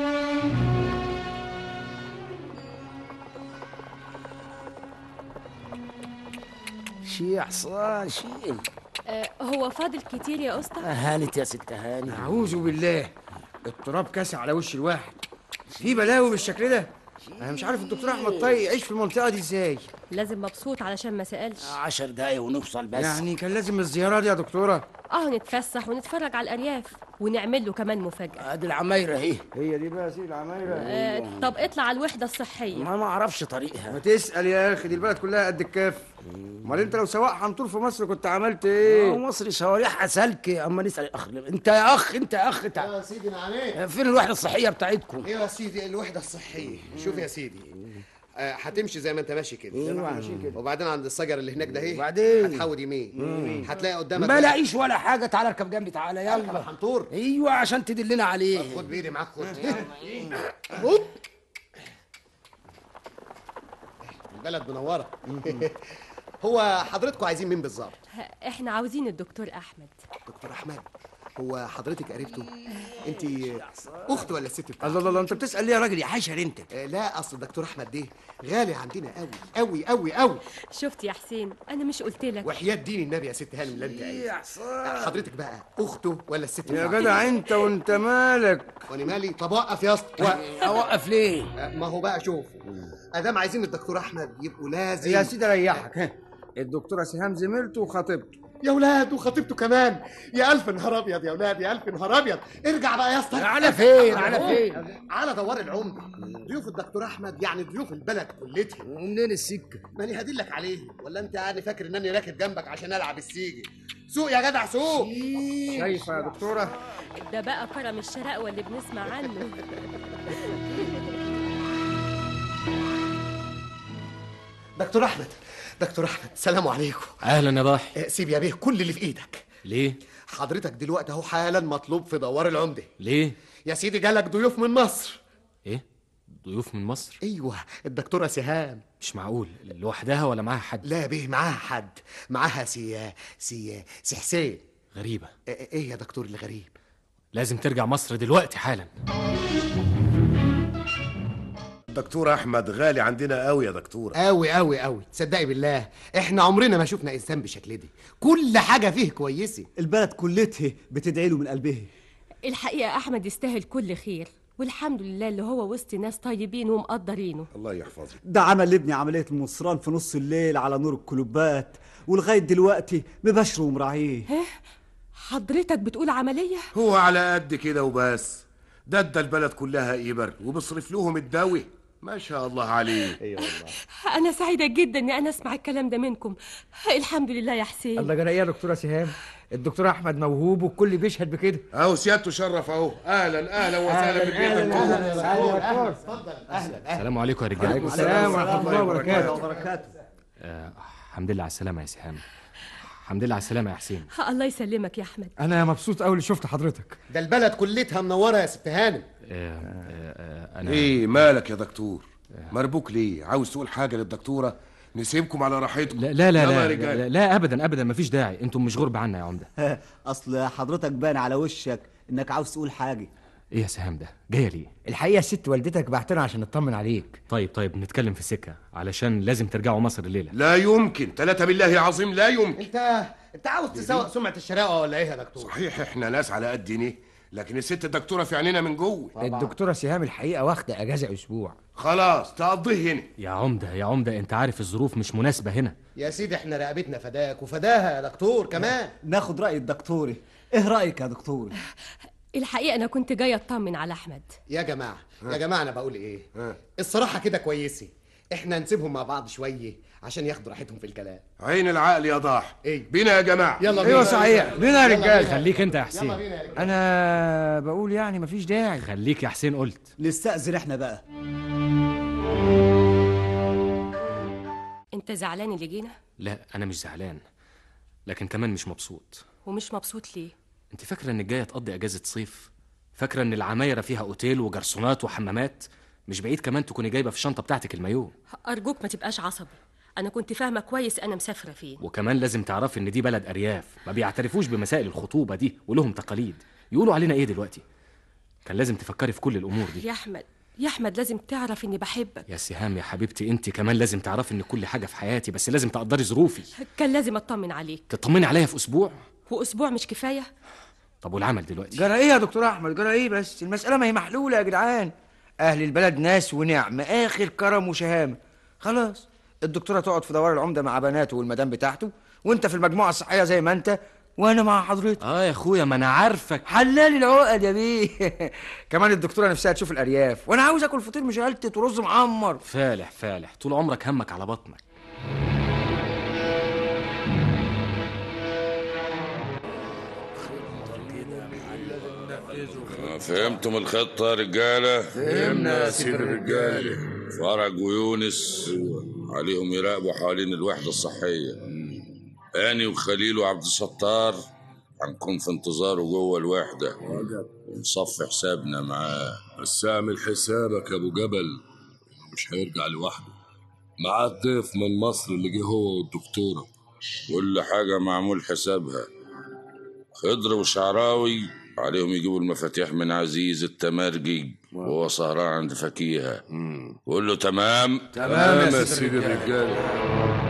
شي حصان شي آه هو فاضل كتير يا اسطى هانت يا ست هاني اعوذ بالله التراب كاسع على وش الواحد في بلاوي بالشكل ده انا مش عارف الدكتور احمد طيب يعيش في المنطقه دي ازاي لازم مبسوط علشان ما سالش عشر دقايق ونوصل بس يعني كان لازم الزياره دي يا دكتوره اه نتفسح ونتفرج على الارياف ونعمل له كمان مفاجاه ادي العمايره اهي هي دي بقى يا سيدي العمايره آه طب اطلع على الوحده الصحيه ما ما اعرفش طريقها ما تسال يا اخي دي البلد كلها قد الكاف امال انت لو سواق حنطور في مصر كنت عملت ايه مصر شوارعها سلك اما نسال الاخ انت يا اخ انت يا اخ تع... يا سيدي نعمين فين الوحده الصحيه بتاعتكم ايوه يا سيدي الوحده الصحيه شوف يا سيدي آه، هتمشي زي ما انت ماشي كده زي ما احنا ماشيين كده وبعدين عند الشجر اللي هناك ده اهي وبعدين؟ هتحود يمين هتلاقي قدامك ما لاقيش ولا حاجه تعالى اركب جنبي تعالى يلا الحنطور ايوه عشان تدلنا عليه خد بايدي معاك خد البلد منوره هو حضرتكم عايزين مين بالظبط احنا عاوزين الدكتور احمد دكتور احمد هو حضرتك قريبته انت اخت ولا الست بتاعتك الله الله انت بتسال ليه يا راجل يا حشر انت آه، لا اصل الدكتور احمد ده غالي عندنا قوي قوي قوي قوي شفت يا حسين انا مش قلت لك وحياة دين النبي يا ست هانم لا انت يا قايل حصان حضرتك بقى اخته ولا الست يا بتاعتك؟ جدع انت وانت مالك وانا مالي طب وقف يا اسطى وقف. اوقف ليه ما هو بقى شوف ادام عايزين الدكتور احمد يبقوا لازم يا سيدي ريحك ها الدكتوره سهام زميلته وخطيبته يا ولاد وخطيبته كمان يا الف نهار ابيض يا ولاد يا الف نهار ابيض ارجع بقى يا اسطى على فين على فين على دوار العمده ضيوف الدكتور احمد يعني ضيوف البلد كلتها منين السكه ماني هدلك عليه ولا انت يعني فاكر انني راكب جنبك عشان العب السيجي سوق يا جدع سوق شايفه يا دكتوره ده بقى كرم الشراء اللي بنسمع عنه دكتور احمد دكتور احمد سلام عليكم اهلا يا ضاحي آه، سيب يا بيه كل اللي في ايدك ليه حضرتك دلوقتي اهو حالا مطلوب في دوار العمده ليه يا سيدي جالك ضيوف من مصر ايه ضيوف من مصر ايوه الدكتوره سهام مش معقول لوحدها ولا معاها حد لا بيه معاها حد معاها سي سي سي حسين غريبه آه، ايه يا دكتور الغريب لازم ترجع مصر دلوقتي حالا الدكتور احمد غالي عندنا قوي يا دكتور قوي قوي قوي تصدقي بالله احنا عمرنا ما شفنا انسان بالشكل دي كل حاجه فيه كويسه البلد كلتها بتدعي له من قلبها الحقيقه احمد يستاهل كل خير والحمد لله اللي هو وسط ناس طيبين ومقدرينه الله يحفظه ده عمل لابني عملية المصران في نص الليل على نور الكلوبات ولغاية دلوقتي مباشره ومراعيه حضرتك بتقول عمليه هو على قد كده وبس ده ادى البلد كلها ايبر وبيصرف لهم الدواء ما شاء الله عليه ايوه والله انا سعيده جدا اني انا اسمع الكلام ده منكم الحمد لله يا حسين الله جرى ايه يا دكتوره سهام الدكتور احمد موهوب والكل بيشهد بكده اهو سيادته شرف اهو اهلا اهلا وسهلا بالبيت اتفضل اهلا السلام عليكم يا رجاله عليكم السلام ورحمه الله وبركاته وبركاته آه الحمد لله على السلامه يا سهام الحمد لله على السلامه يا حسين الله يسلمك يا احمد انا مبسوط قوي اللي شفت حضرتك ده البلد كلتها منوره يا ست هانم آه آه آه انا ايه مالك يا دكتور مربوك ليه عاوز تقول حاجه للدكتوره نسيبكم على راحتكم لا لا لا يلا يا لا, رجالة. لا, لا ابدا ابدا مفيش داعي انتم مش غرب عنا يا عمده اصل حضرتك باين على وشك انك عاوز تقول حاجة ايه يا سهام ده جايه ليه الحقيقه الست والدتك بعتنا عشان نطمن عليك طيب طيب نتكلم في السكه علشان لازم ترجعوا مصر الليله لا يمكن ثلاثة بالله العظيم لا يمكن انت انت عاوز تسوق سمعه الشراقه ولا ايه يا دكتور صحيح احنا ناس على قد ايه لكن الست الدكتوره في عينينا من جوه الدكتوره سهام الحقيقه واخده اجازه اسبوع خلاص تقضيه هنا يا عمده يا عمده انت عارف الظروف مش مناسبه هنا يا سيدي احنا رقبتنا فداك وفداها يا دكتور كمان ناخد رأي الدكتوري ايه رأيك يا دكتوري الحقيقه انا كنت جايه اطمن على احمد يا جماعه يا جماعه انا بقول ايه الصراحه كده كويسه احنا نسيبهم مع بعض شويه عشان ياخدوا راحتهم في الكلام عين العقل يا ضاح ايه بينا يا جماعه يلا ايوه صحيح بينا يا رجاله خليك انت يا يلا حسين بينا يا رجاله انا بقول يعني مفيش داعي خليك يا حسين قلت نستأذن احنا بقى انت زعلان اللي جينا لا انا مش زعلان لكن كمان مش مبسوط ومش مبسوط ليه انت فاكره انك جايه تقضي اجازه صيف فاكره ان العمايره فيها اوتيل وجرسونات وحمامات مش بعيد كمان تكوني جايبه في الشنطه بتاعتك المايو ارجوك ما تبقاش عصبي انا كنت فاهمه كويس انا مسافره فين وكمان لازم تعرفي ان دي بلد ارياف ما بيعترفوش بمسائل الخطوبه دي ولهم تقاليد يقولوا علينا ايه دلوقتي كان لازم تفكري في كل الامور دي يا احمد يا احمد لازم تعرف اني بحبك يا سهام يا حبيبتي انت كمان لازم تعرفي ان كل حاجه في حياتي بس لازم تقدري ظروفي كان لازم اطمن عليك تطمني عليا في اسبوع واسبوع مش كفايه طب والعمل دلوقتي جرى ايه يا دكتور احمد جرى ايه بس المساله ما هي محلوله يا جدعان اهل البلد ناس ونعم اخر كرم وشهامه خلاص الدكتوره تقعد في دوار العمده مع بناته والمدام بتاعته وانت في المجموعه الصحيه زي ما انت وانا مع حضرتك اه يا اخويا ما انا عارفك حلال العقد يا بيه كمان الدكتوره نفسها تشوف الارياف وانا عاوز اكل فطير مشلتت ورز معمر فالح فالح طول عمرك همك على بطنك فهمتم الخطة يا رجالة؟ فهمنا يا سيد الرجالة. فرج ويونس عليهم يراقبوا حوالين الوحدة الصحية أني وخليل وعبد الستار هنكون في انتظاره جوه الوحدة ونصفي حسابنا معاه بس اعمل حسابك يا ابو جبل مش هيرجع لوحده معاه الضيف من مصر اللي جه هو والدكتوره كل حاجة معمول حسابها خضر وشعراوي عليهم يجيبوا المفاتيح من عزيز التمرجي وهو سهران عند فكيهة قول له تمام تمام يا سيد الرجاله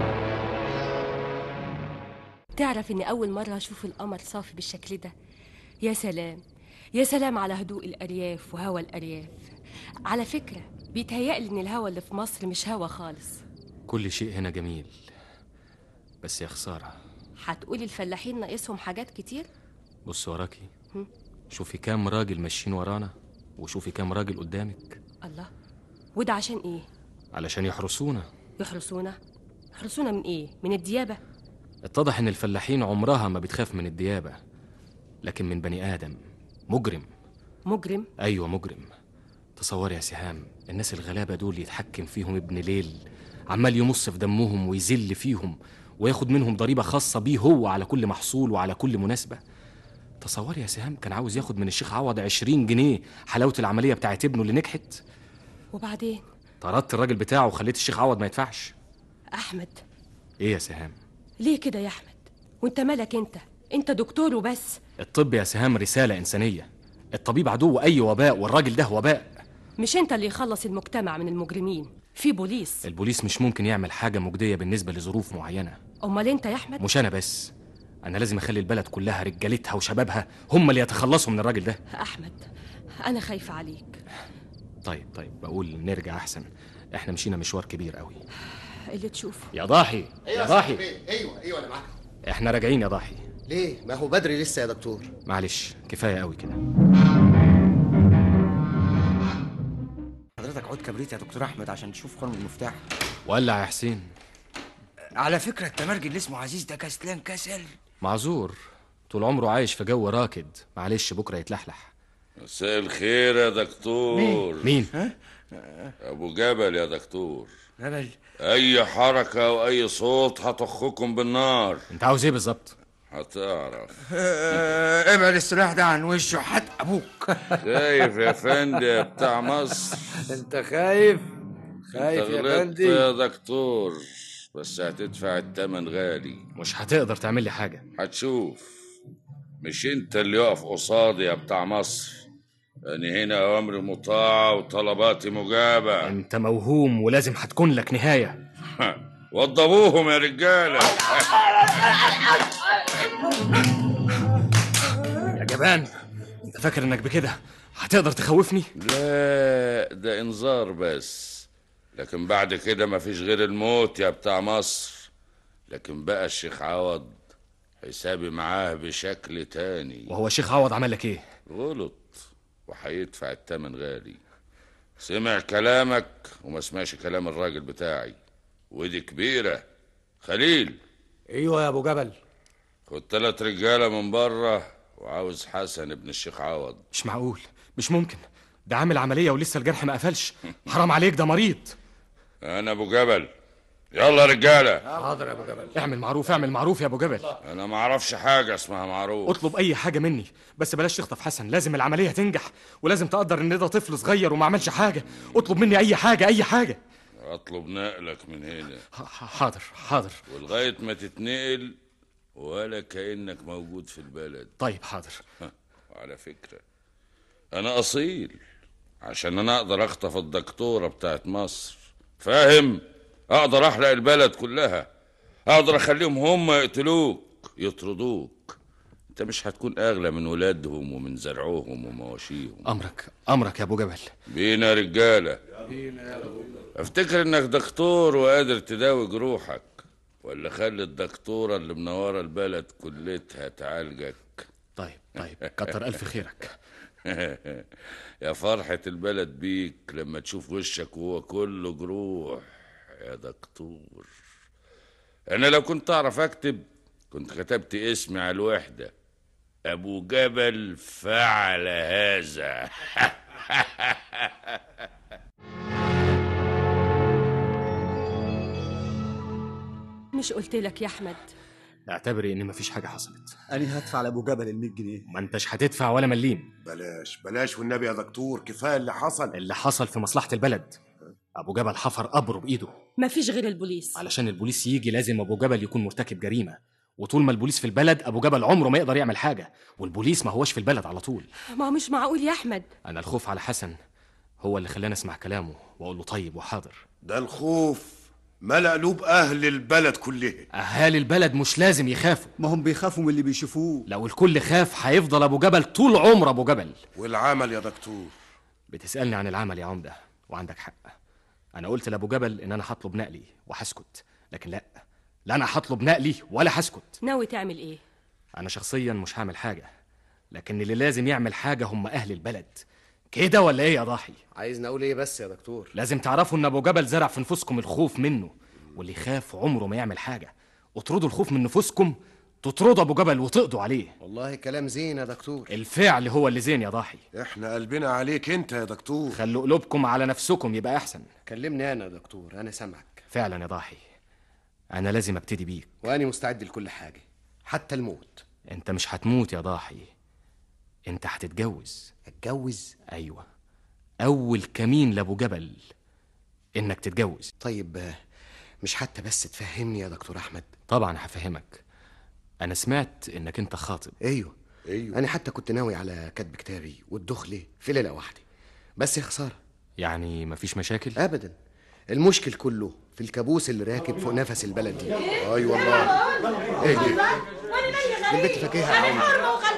تعرف اني اول مره اشوف القمر صافي بالشكل ده يا سلام يا سلام على هدوء الارياف وهوا الارياف على فكره بيتهيألي ان الهوا اللي في مصر مش هوا خالص كل شيء هنا جميل بس يا خساره هتقولي الفلاحين ناقصهم حاجات كتير بص وراكي هم؟ شوفي كام راجل ماشيين ورانا وشوفي كام راجل قدامك الله وده عشان ايه علشان يحرسونا يحرسونا يحرسونا من ايه من الديابه اتضح ان الفلاحين عمرها ما بتخاف من الديابه لكن من بني ادم مجرم مجرم ايوه مجرم تصوري يا سهام الناس الغلابه دول يتحكم فيهم ابن ليل عمال يمص في دمهم ويذل فيهم وياخد منهم ضريبه خاصه بيه هو على كل محصول وعلى كل مناسبه تصوري يا سهام كان عاوز ياخد من الشيخ عوض 20 جنيه حلاوه العمليه بتاعت ابنه اللي نجحت وبعدين طردت الراجل بتاعه وخليت الشيخ عوض ما يدفعش احمد ايه يا سهام ليه كده يا احمد وانت مالك انت انت دكتور وبس الطب يا سهام رساله انسانيه الطبيب عدو اي وباء والراجل ده وباء مش انت اللي يخلص المجتمع من المجرمين في بوليس البوليس مش ممكن يعمل حاجه مجديه بالنسبه لظروف معينه امال انت يا احمد مش انا بس انا لازم اخلي البلد كلها رجالتها وشبابها هم اللي يتخلصوا من الراجل ده احمد انا خايفه عليك طيب طيب بقول نرجع احسن احنا مشينا مشوار كبير قوي اللي تشوفه يا ضاحي يا ضاحي ايوه ايوه انا معاك احنا راجعين يا ضاحي ليه ما هو بدري لسه يا دكتور معلش كفايه قوي كده حضرتك عود كبريت يا دكتور احمد عشان تشوف خرم المفتاح ولع يا حسين على فكره التمرجي اللي اسمه عزيز ده كسلان كسل معذور طول عمره عايش في جو راكد معلش بكره يتلحلح مساء الخير يا دكتور مين ابو جبل يا دكتور جبل اي حركة او اي صوت هطخكم بالنار انت عاوز ايه بالظبط هتعرف آه، ابعد السلاح ده عن وشه حد ابوك خايف يا فندي يا بتاع مصر انت خايف خايف انت يا غلطت فندي يا دكتور بس هتدفع التمن غالي مش هتقدر تعمل لي حاجه هتشوف مش انت اللي يقف قصادي يا بتاع مصر انا هنا اوامري مطاعة وطلباتي مجابة انت موهوم ولازم هتكون لك نهايه وضبوهم يا رجالة يا جبان انت فاكر انك بكده هتقدر تخوفني لا ده انذار بس لكن بعد كده مفيش غير الموت يا بتاع مصر لكن بقى الشيخ عوض حسابي معاه بشكل تاني وهو شيخ عوض عمل لك ايه غلط وهيدفع التمن غالي سمع كلامك وما سمعش كلام الراجل بتاعي ودي كبيرة خليل ايوه يا ابو جبل خد تلات رجالة من بره وعاوز حسن ابن الشيخ عوض مش معقول مش ممكن ده عامل عمليه ولسه الجرح ما قفلش حرام عليك ده مريض انا ابو جبل يلا يا رجاله حاضر يا ابو جبل اعمل معروف اعمل معروف يا ابو جبل انا ما اعرفش حاجه اسمها معروف اطلب اي حاجه مني بس بلاش تخطف حسن لازم العمليه تنجح ولازم تقدر ان ده طفل صغير وما عملش حاجه اطلب مني اي حاجه اي حاجه اطلب نقلك من هنا حاضر حاضر ولغايه ما تتنقل ولا كانك موجود في البلد طيب حاضر على فكره انا اصيل عشان انا اقدر اخطف الدكتوره بتاعت مصر فاهم اقدر احرق البلد كلها اقدر اخليهم هم يقتلوك يطردوك انت مش هتكون اغلى من ولادهم ومن زرعهم ومواشيهم امرك امرك يا ابو جبل بينا رجاله افتكر انك دكتور وقادر تداوي جروحك ولا خلي الدكتوره اللي منوره البلد كلتها تعالجك طيب طيب كتر الف خيرك يا فرحة البلد بيك لما تشوف وشك وهو كله جروح يا دكتور أنا لو كنت أعرف أكتب كنت كتبت اسمي على الوحدة أبو جبل فعل هذا مش قلت لك يا احمد اعتبري ان مفيش حاجه حصلت انا هدفع لابو جبل ال 100 جنيه ما انتش هتدفع ولا مليم بلاش بلاش والنبي يا دكتور كفايه اللي حصل اللي حصل في مصلحه البلد ابو جبل حفر قبره بايده مفيش غير البوليس علشان البوليس يجي لازم ابو جبل يكون مرتكب جريمه وطول ما البوليس في البلد ابو جبل عمره ما يقدر يعمل حاجه والبوليس ما هوش في البلد على طول ما هو مش معقول يا احمد انا الخوف على حسن هو اللي خلاني اسمع كلامه واقول له طيب وحاضر ده الخوف ملأ قلوب اهل البلد كلها اهالي البلد مش لازم يخافوا ما هم بيخافوا من اللي بيشوفوه لو الكل خاف هيفضل ابو جبل طول عمره ابو جبل والعمل يا دكتور بتسالني عن العمل يا عمده وعندك حق انا قلت لابو جبل ان انا هطلب نقلي وهسكت لكن لا لا انا هطلب نقلي ولا هسكت ناوي تعمل ايه انا شخصيا مش هعمل حاجه لكن اللي لازم يعمل حاجه هم اهل البلد كده ولا ايه يا ضاحي عايزني اقول ايه بس يا دكتور لازم تعرفوا ان ابو جبل زرع في نفوسكم الخوف منه واللي يخاف عمره ما يعمل حاجه اطردوا الخوف من نفوسكم تطردوا ابو جبل وتقضوا عليه والله كلام زين يا دكتور الفعل هو اللي زين يا ضاحي احنا قلبنا عليك انت يا دكتور خلوا قلوبكم على نفسكم يبقى احسن كلمني انا يا دكتور انا سامعك فعلا يا ضاحي انا لازم ابتدي بيك وانا مستعد لكل حاجه حتى الموت انت مش هتموت يا ضاحي انت هتتجوز اتجوز ايوه اول كمين لابو جبل انك تتجوز طيب آه، مش حتى بس تفهمني يا دكتور احمد طبعا هفهمك انا سمعت انك انت خاطب ايوه ايوه انا حتى كنت ناوي على كتب كتابي والدخل في ليله واحده بس يا خساره يعني مفيش مشاكل ابدا المشكل كله في الكابوس اللي راكب فوق نفس البلد دي اي والله ايه دي دي البت فاكهه يا عمر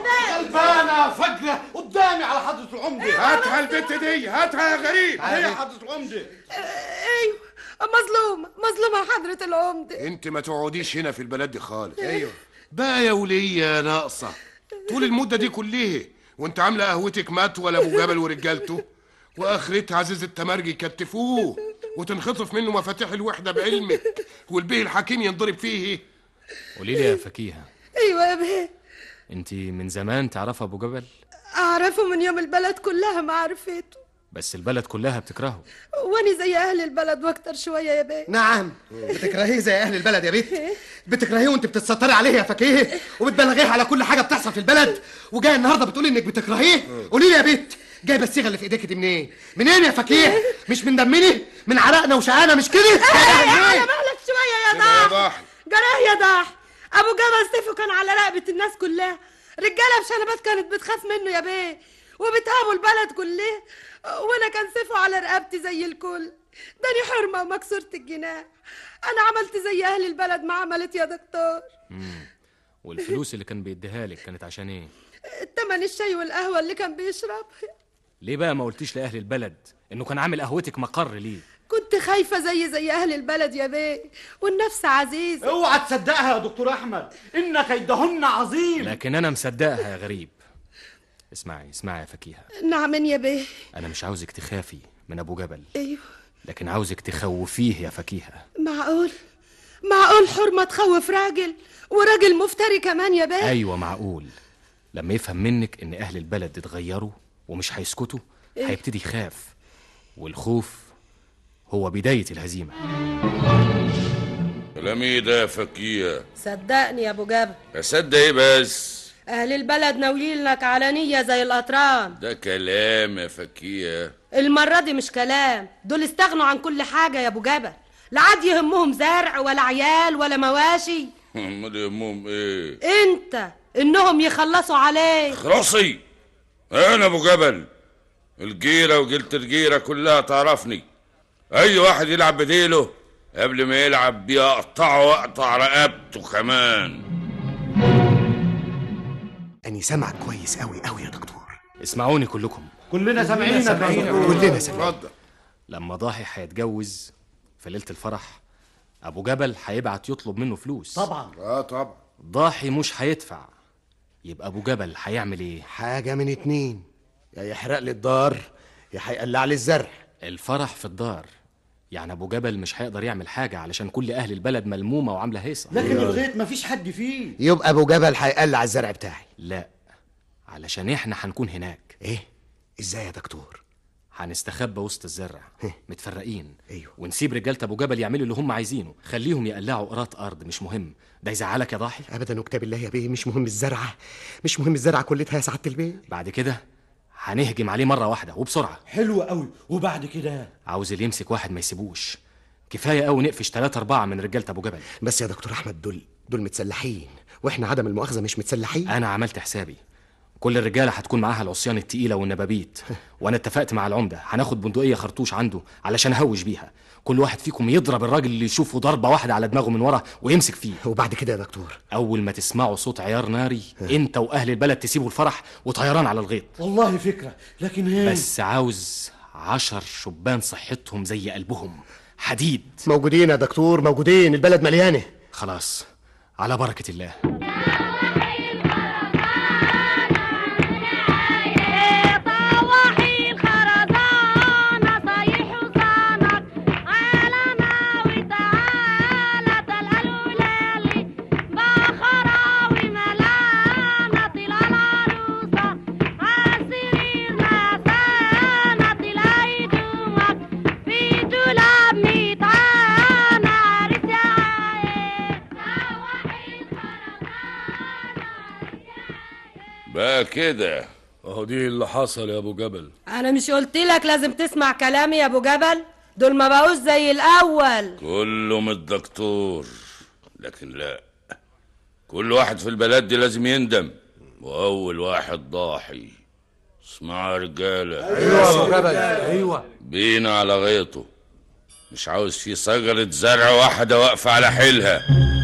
غلبانه فجره قدامي على حضره العمده هاتها البت دي هاتها يا غريب هي حضره العمده ايوه مظلومة مظلومة حضرة العمدة انت ما تقعديش هنا في البلد دي خالص ايوه بقى يا ولية ناقصة طول المدة دي كلها وانت عاملة قهوتك مات ولا ابو جبل ورجالته واخرتها عزيز التمرجي يكتفوه وتنخطف منه مفاتيح الوحدة بعلمك والبيه الحكيم ينضرب فيه قولي لي يا فكيهه ايوه يا بيه انت من زمان تعرف ابو جبل اعرفه من يوم البلد كلها ما عرفته بس البلد كلها بتكرهه واني زي اهل البلد واكتر شوية يا بيه نعم بتكرهيه زي اهل البلد يا بنت بتكرهيه وانت بتتستري عليه يا فكيه وبتبلغيه على كل حاجه بتحصل في البلد وجاي النهارده بتقولي انك بتكرهيه قولي لي يا بنت جايبه الصيغه اللي في ايديك دي منين منين يا فكيه مش من دمني من عرقنا وشقانا مش كده على مهلك شوية يا كده يا ضاح ضاحي جراه يا ضاح ابو جبل سيفه كان على رقبة الناس كلها رجالة بشنبات كانت بتخاف منه يا بيه وبتهابوا البلد كلها وانا كان سيفه على رقبتي زي الكل داني حرمة ومكسورة الجناح انا عملت زي اهل البلد ما عملت يا دكتور مم. والفلوس اللي كان بيديها لك كانت عشان ايه تمن الشاي والقهوة اللي كان بيشرب ليه بقى ما قلتيش لاهل البلد انه كان عامل قهوتك مقر ليه كنت خايفة زي زي اهل البلد يا بيه والنفس عزيزة اوعى تصدقها يا دكتور احمد ان كيدهن عظيم لكن انا مصدقها يا غريب اسمعي اسمعي يا فكيهه نعم يا بيه انا مش عاوزك تخافي من ابو جبل ايوه لكن عاوزك تخوفيه يا فكيهه معقول معقول حرمة تخوف راجل وراجل مفتري كمان يا بيه ايوه معقول لما يفهم منك ان اهل البلد اتغيروا ومش هيسكتوا إيه؟ هيبتدي يخاف والخوف هو بدايه الهزيمه كلام ايه ده يا فكيه صدقني يا ابو جبل اصدق ايه بس اهل البلد ناويين لك علنيه زي القطران ده كلام يا فكيه المره دي مش كلام دول استغنوا عن كل حاجه يا ابو جبل لا عاد يهمهم زرع ولا عيال ولا مواشي امال يهمهم ايه انت انهم يخلصوا عليك خرصي انا ابو جبل الجيره وجيله الجيره كلها تعرفني اي واحد يلعب بديله قبل ما يلعب بيه اقطعه واقطع رقبته كمان أني سامعك كويس أوي أوي يا دكتور اسمعوني كلكم كلنا سامعينك يا دكتور. كلنا سامعين لما ضاحي هيتجوز في ليله الفرح ابو جبل هيبعت يطلب منه فلوس طبعا اه طبعا ضاحي مش هيدفع يبقى ابو جبل هيعمل ايه حاجة من اتنين يا يحرق لي الدار يا هيقلع لي الزرع الفرح في الدار يعني ابو جبل مش هيقدر يعمل حاجه علشان كل اهل البلد ملمومه وعامله هيصه لكن الغيط مفيش حد فيه يبقى أبو جبل هيقلع الزرع بتاعي لا علشان احنا هنكون هناك ايه ازاي يا دكتور هنستخبى وسط الزرع متفرقين ايوه ونسيب رجاله ابو جبل يعملوا اللي هم عايزينه خليهم يقلعوا قراط ارض مش مهم ده يزعلك يا ضاحي ابدا وكتاب الله يا بيه مش مهم الزرعه مش مهم الزرعه كلتها يا سعاده البيه بعد كده هنهجم عليه مره واحده وبسرعه حلو قوي وبعد كده عاوز اللي يمسك واحد ما يسيبوش كفايه قوي نقفش ثلاثة أربعة من رجالة أبو جبل بس يا دكتور أحمد دول دول متسلحين واحنا عدم المؤاخذه مش متسلحين أنا عملت حسابي كل الرجالة هتكون معاها العصيان التقيلة والنبابيت وأنا اتفقت مع العمدة هناخد بندقية خرطوش عنده علشان أهوش بيها كل واحد فيكم يضرب الراجل اللي يشوفه ضربة واحدة على دماغه من ورا ويمسك فيه وبعد كده يا دكتور أول ما تسمعوا صوت عيار ناري أنت وأهل البلد تسيبوا الفرح وطيران على الغيط والله فكره لكن هي بس عاوز عشر شبان صحتهم زي قلبهم حديد موجودين يا دكتور موجودين البلد مليانه خلاص على بركة الله طواحي الخرزانة صيح وصانك عالنا وتعالى الألولالي بخراوي ملانة العروسة عالسرير نسانة الهيدومك في دولاب ميتعانة عرس يا عايل بقى كده اهو دي اللي حصل يا ابو جبل انا مش قلت لك لازم تسمع كلامي يا ابو جبل دول ما بقوش زي الاول كله من الدكتور لكن لا كل واحد في البلد دي لازم يندم واول واحد ضاحي اسمعوا يا رجاله أيوة يا أبو جبل، أيوة. بينا على غيطه مش عاوز فيه شجرة زرع واحدة واقفة على حيلها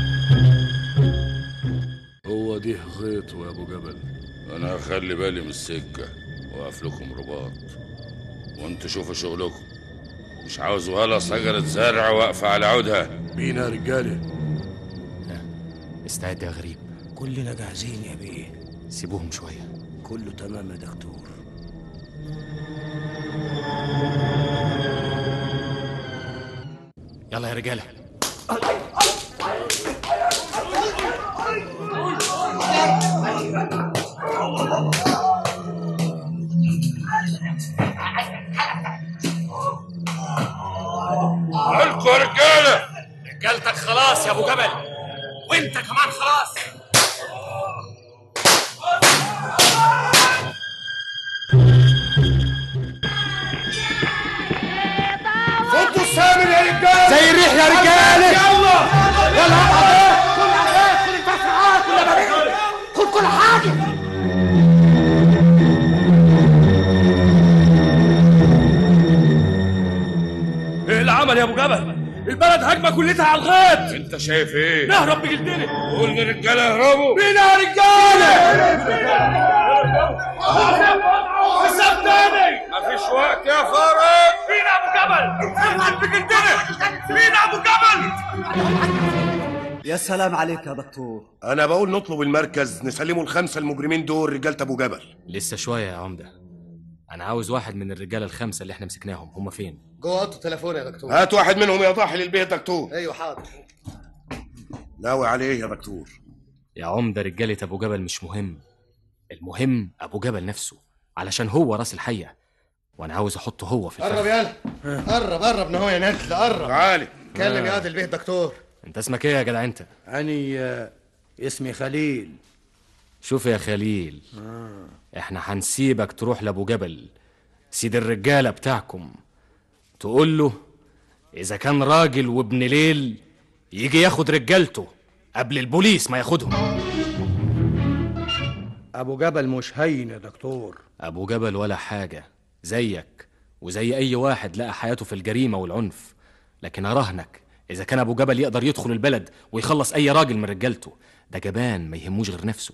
هو دي غيطه يا ابو جبل انا هخلي بالي من السكة واقف لكم رباط وانتوا شوفوا شغلكم مش عاوز ولا شجرة زرع واقفة على عودها بينا يا رجاله استعد يا غريب كلنا جاهزين يا بيه سيبوهم شوية كله تمام يا دكتور يلا يا رجالة مالكوا يا رجالة رجالتك خلاص يا ابو جبل وانت كمان خلاص فضوا السامر يا رجاله زي الريح يا رجاله يلا يلا اقعد كل حاجه كل الفرحات كل بابيه خد كل حاجه ايه العمل يا ابو جبل البلد هجمه كلتها على الغيط انت شايف ايه نهرب بجلدنا قول للرجالة اهربوا بينا يا رجاله حساب تاني مفيش وقت يا فارق بينا يا ابو جبل نهرب بجلدنا بينا يا ابو جبل يا سلام عليك يا دكتور انا بقول نطلب المركز نسلمه الخمسه المجرمين دول رجاله ابو جبل لسه شوية يا عمدة أنا عاوز واحد من الرجالة الخمسة اللي احنا مسكناهم هم فين؟ جوه اوضه التليفون يا دكتور هات واحد منهم يا ضاحي للبيت يا دكتور ايوه حاضر ناوي عليه يا دكتور يا عمدة رجالة أبو جبل مش مهم المهم أبو جبل نفسه علشان هو راس الحية وأنا عاوز أحطه هو في قرب الفخ يلا قرب قرب نهو يا ندل قرب تعالي كلم يا قاضي البيت دكتور انت اسمك ايه يا جدع انت أني آه، اسمي خليل شوف يا خليل آه. احنا هنسيبك تروح لابو جبل سيد الرجاله بتاعكم تقول له اذا كان راجل وابن ليل يجي ياخد رجالته قبل البوليس ما ياخدهم أبو جبل مش هين يا دكتور ابو جبل ولا حاجه زيك وزي اي واحد لقى حياته في الجريمه والعنف لكن اراهنك اذا كان ابو جبل يقدر يدخل البلد ويخلص اي راجل من رجالته ده جبان ما يهموش غير نفسه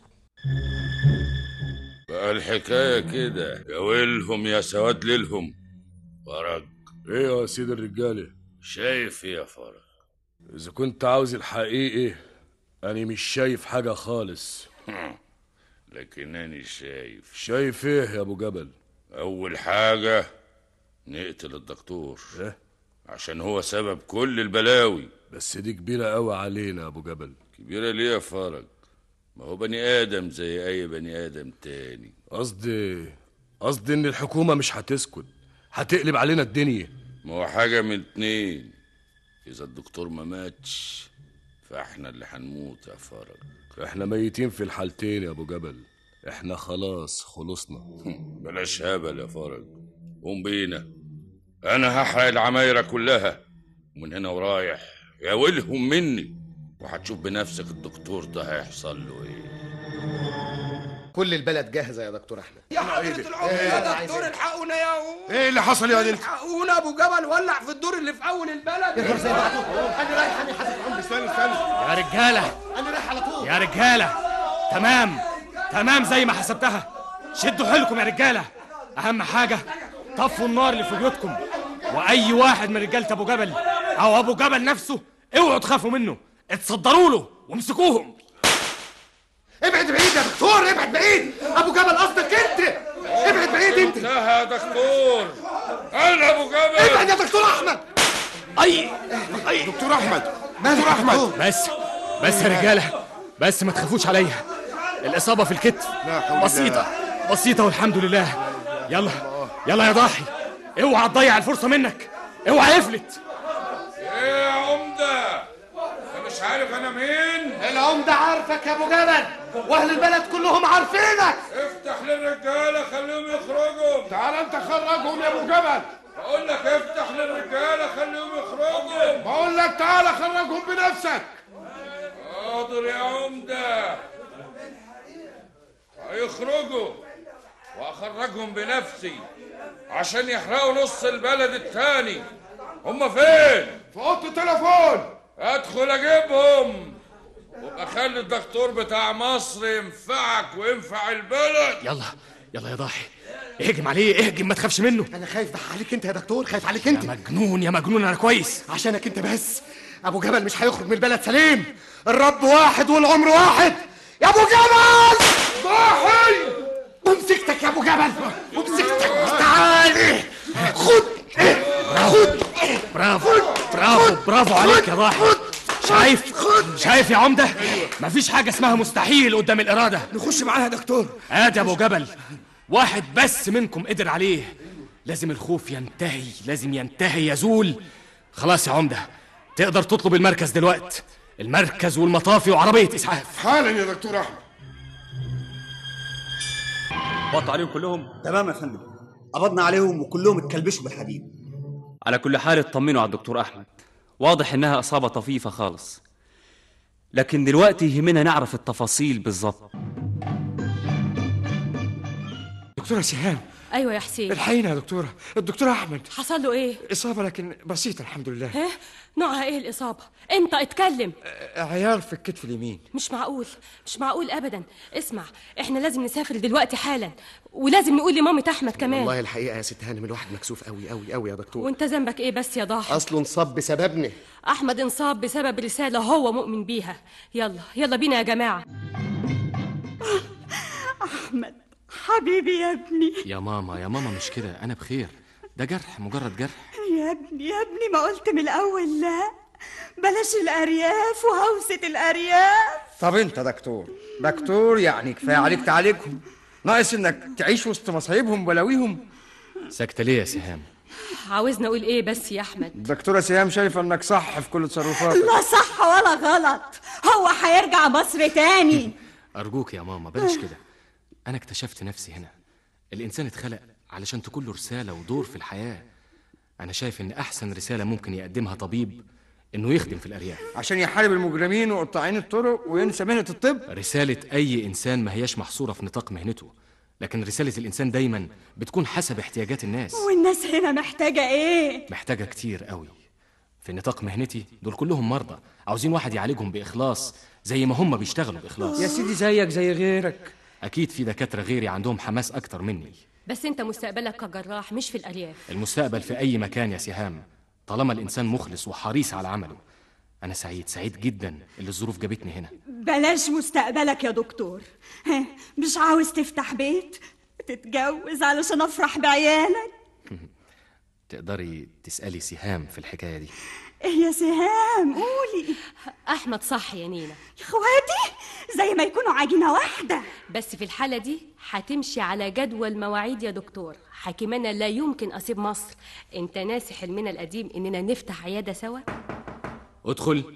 بقى الحكاية كده يا ويلهم يا سواد ليلهم فرج ايه يا سيد الرجاله شايف ايه يا فرج اذا كنت عاوز الحقيقي انا مش شايف حاجه خالص لكنني شايف شايف ايه يا ابو جبل أول حاجة نقتل الدكتور إيه؟ عشان هو سبب كل البلاوي بس دي كبيره قوي علينا يا ابو جبل كبيرة ليه يا فرج ما هو بني آدم زي أي بني آدم تاني قصدي قصدي ان الحكومه مش هتسكت هتقلب علينا الدنيا ما هو حاجة من اتنين إذا الدكتور ما ماتش فاحنا اللي هنموت يا فرج احنا ميتين في الحالتين يا ابو جبل احنا خلاص خلصنا بلاش هبل يا فرج قوم بينا انا هحرق العمايرة كلها ومن هنا ورايح يا ويلهم مني وهتشوف بنفسك الدكتور ده هيحصل له ايه كل البلد جاهزه يا دكتور احمد يا حضرة العمر يا دكتور الحقونا يا ايه اللي حصل يا دلت الحقونا ابو جبل ولع في الدور اللي في اول البلد انا رايح انا حاسس عمري استنى استنى يا رجاله انا رايح على طول يا رجاله تمام تمام زي ما حسبتها شدوا حيلكم يا رجاله اهم حاجه طفوا النار اللي في بيوتكم واي واحد من رجاله ابو جبل او ابو جبل نفسه اوعوا تخافوا منه اتصدروا له وامسكوهم ابعد بعيد يا دكتور ابعد بعيد ابو جبل قصدك انت ابعد بعيد انت انتهى يا دكتور انا ابو جبل ابعد يا دكتور احمد اي اي دكتور احمد دكتور احمد بس بس يا رجاله بس ما تخافوش عليا الاصابه في الكتف لا حول الله. بسيطه بسيطه والحمد لله يلا يلا يا ضاحي اوعى تضيع الفرصه منك اوعى يفلت ايه يا عمدة انت مش عارف انا مين العمده عارفك يا ابو جبل واهل البلد كلهم عارفينك افتح للرجالة خليهم يخرجوا تعال انت خرجهم يا ابو جبل بقول لك افتح للرجالة خليهم يخرجوا بقول لك تعال خرجهم بنفسك حاضر يا عمدة هيخرجوا واخرجهم بنفسي عشان يحرقوا نص البلد التاني هما فين في اوضه التليفون ادخل اجيبهم وابقى خلي الدكتور بتاع مصر ينفعك وينفع البلد يلا يلا يا ضاحي اهجم عليه اهجم ما تخافش منه انا خايف بقى عليك انت يا دكتور خايف عليك انت مجنون يا مجنون انا كويس عشانك انت بس ابو جبل مش هيخرج من البلد سليم الرب واحد والعمر واحد يا ابو جبل ضاحي ومسكتك يا ابو جبل ومسكتك تعالي خد خد برافو برافو برافو عليك يا ضاحي شايف شايف يا عمده مفيش حاجه اسمها مستحيل قدام الاراده نخش معاها يا دكتور ادي ابو جبل واحد بس منكم قدر عليه لازم الخوف ينتهي لازم ينتهي يزول خلاص يا عمده تقدر تطلب المركز دلوقت المركز والمطافي وعربيه اسعاف حالا يا دكتور احمد قبضت عليهم كلهم تمام يا فندم قبضنا عليهم وكلهم اتكلبشوا بالحديد على كل حال اطمنوا على الدكتور احمد واضح انها اصابه طفيفه خالص لكن دلوقتي يهمنا نعرف التفاصيل بالظبط دكتورة سهام ايوه يا حسين الحقيقة يا دكتورة الدكتور أحمد حصل له ايه إصابة لكن بسيطة الحمد لله ها نوعها ايه الاصابه انت اتكلم عيار في الكتف اليمين مش معقول مش معقول ابدا اسمع احنا لازم نسافر دلوقتي حالا ولازم نقول لمامة احمد كمان والله الحقيقه يا ست هانم الواحد مكسوف قوي قوي قوي يا دكتور وانت ذنبك ايه بس يا ضاحي اصله انصاب بسببنا احمد انصاب بسبب رساله هو مؤمن بيها يلا يلا بينا يا جماعه أحمد حبيبي يا ابني يا ماما يا ماما مش كده انا بخير ده جرح مجرد جرح يا ابني يا ابني ما قلت من الأول لا بلاش الأرياف وهوسة الأرياف طب أنت دكتور دكتور يعني كفاية عليك تعالجهم ناقص إنك تعيش وسط مصايبهم وبلاويهم ساكته ليه يا سهام عاوزني اقول ايه بس يا احمد الدكتورة سهام شايفة انك صح في كل تصرفاتك لا صح ولا غلط هو هيرجع مصر تاني أرجوك يا ماما بلاش كده أنا اكتشفت نفسي هنا الإنسان اتخلق علشان تكون له رسالة ودور في الحياة أنا شايف إن أحسن رسالة ممكن يقدمها طبيب إنه يخدم في الأرياف عشان يحارب المجرمين وقطاعين الطرق وينسى مهنة الطب رسالة أي إنسان ما هياش محصورة في نطاق مهنته لكن رسالة الإنسان دايما بتكون حسب احتياجات الناس والناس هنا محتاجة ايه محتاجة كتير قوي في نطاق مهنتي دول كلهم مرضى عاوزين واحد يعالجهم بإخلاص زي ما هم بيشتغلوا بإخلاص يا سيدي زيك زي غيرك أكيد في دكاترة غيري عندهم حماس أكتر مني بس انت مستقبلك كجراح مش في الارياف المستقبل في أي مكان يا سهام طالما الإنسان مخلص وحريص على عمله أنا سعيد سعيد جدا اللي الظروف جابتني هنا بلاش مستقبلك يا دكتور ها، مش عاوز تفتح بيت تتجوز علشان افرح بعيالك تقدري تسألي سهام في الحكاية دي ايه يا سهام قولي احمد صح يا نينا اخواتي زي ما يكونوا عجينه واحده بس في الحالة دي هتمشي على جدول مواعيد يا دكتور حكيمنا لا يمكن أسيب مصر أنت ناسي حلمنا القديم إننا نفتح عيادة سوا ادخل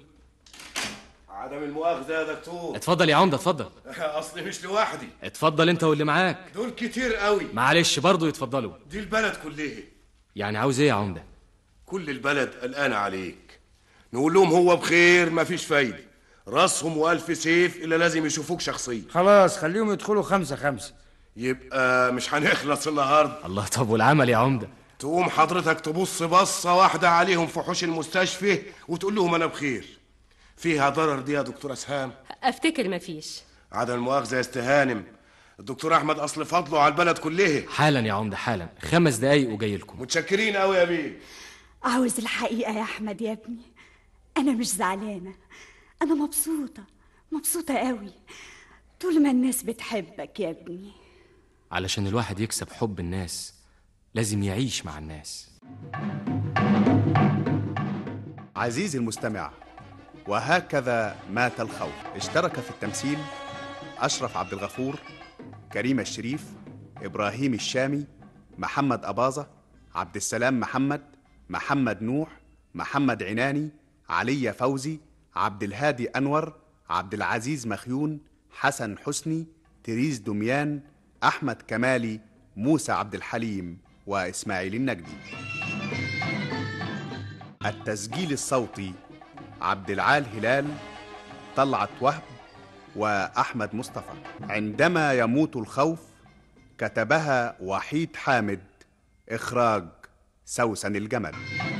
عدم المؤاخذة يا دكتور اتفضل يا عمدة اتفضل أصلي مش لوحدي اتفضل انت واللي معاك دول كتير قوي معلش برضو يتفضلوا دي البلد كلها يعني عاوز ايه يا عمدة كل البلد قلقانة عليك نقول لهم هو بخير مفيش فايدة راسهم وألف سيف إلا لازم يشوفوك شخصيا خلاص خليهم يدخلوا خمسة خمسة يبقى مش هنخلص النهاردة الله طب والعمل يا عمدة تقوم حضرتك تبص بصة واحدة عليهم في حوش المستشفى وتقول لهم أنا بخير فيها ضرر دي يا دكتورة سهام أفتكر مفيش عدم المؤاخذة يا استهانم الدكتور أحمد أصل فضله على البلد كلها حالا يا عمدة حالا خمس دقايق وجاي لكم متشكرين قوي يا بيه عاوز الحقيقه يا احمد يا ابني انا مش زعلانه انا مبسوطه مبسوطه قوي طول ما الناس بتحبك يا ابني علشان الواحد يكسب حب الناس لازم يعيش مع الناس عزيزي المستمع وهكذا مات الخوف اشترك في التمثيل أشرف عبد الغفور كريم الشريف إبراهيم الشامي محمد أباظة عبد السلام محمد محمد نوح محمد عناني علي فوزي عبد الهادي أنور عبد العزيز مخيون حسن حسني تريز دميان أحمد كمالي موسى عبد الحليم وإسماعيل النجدي التسجيل الصوتي عبد العال هلال طلعت وهب وأحمد مصطفى عندما يموت الخوف كتبها وحيد حامد إخراج سوسن الجمل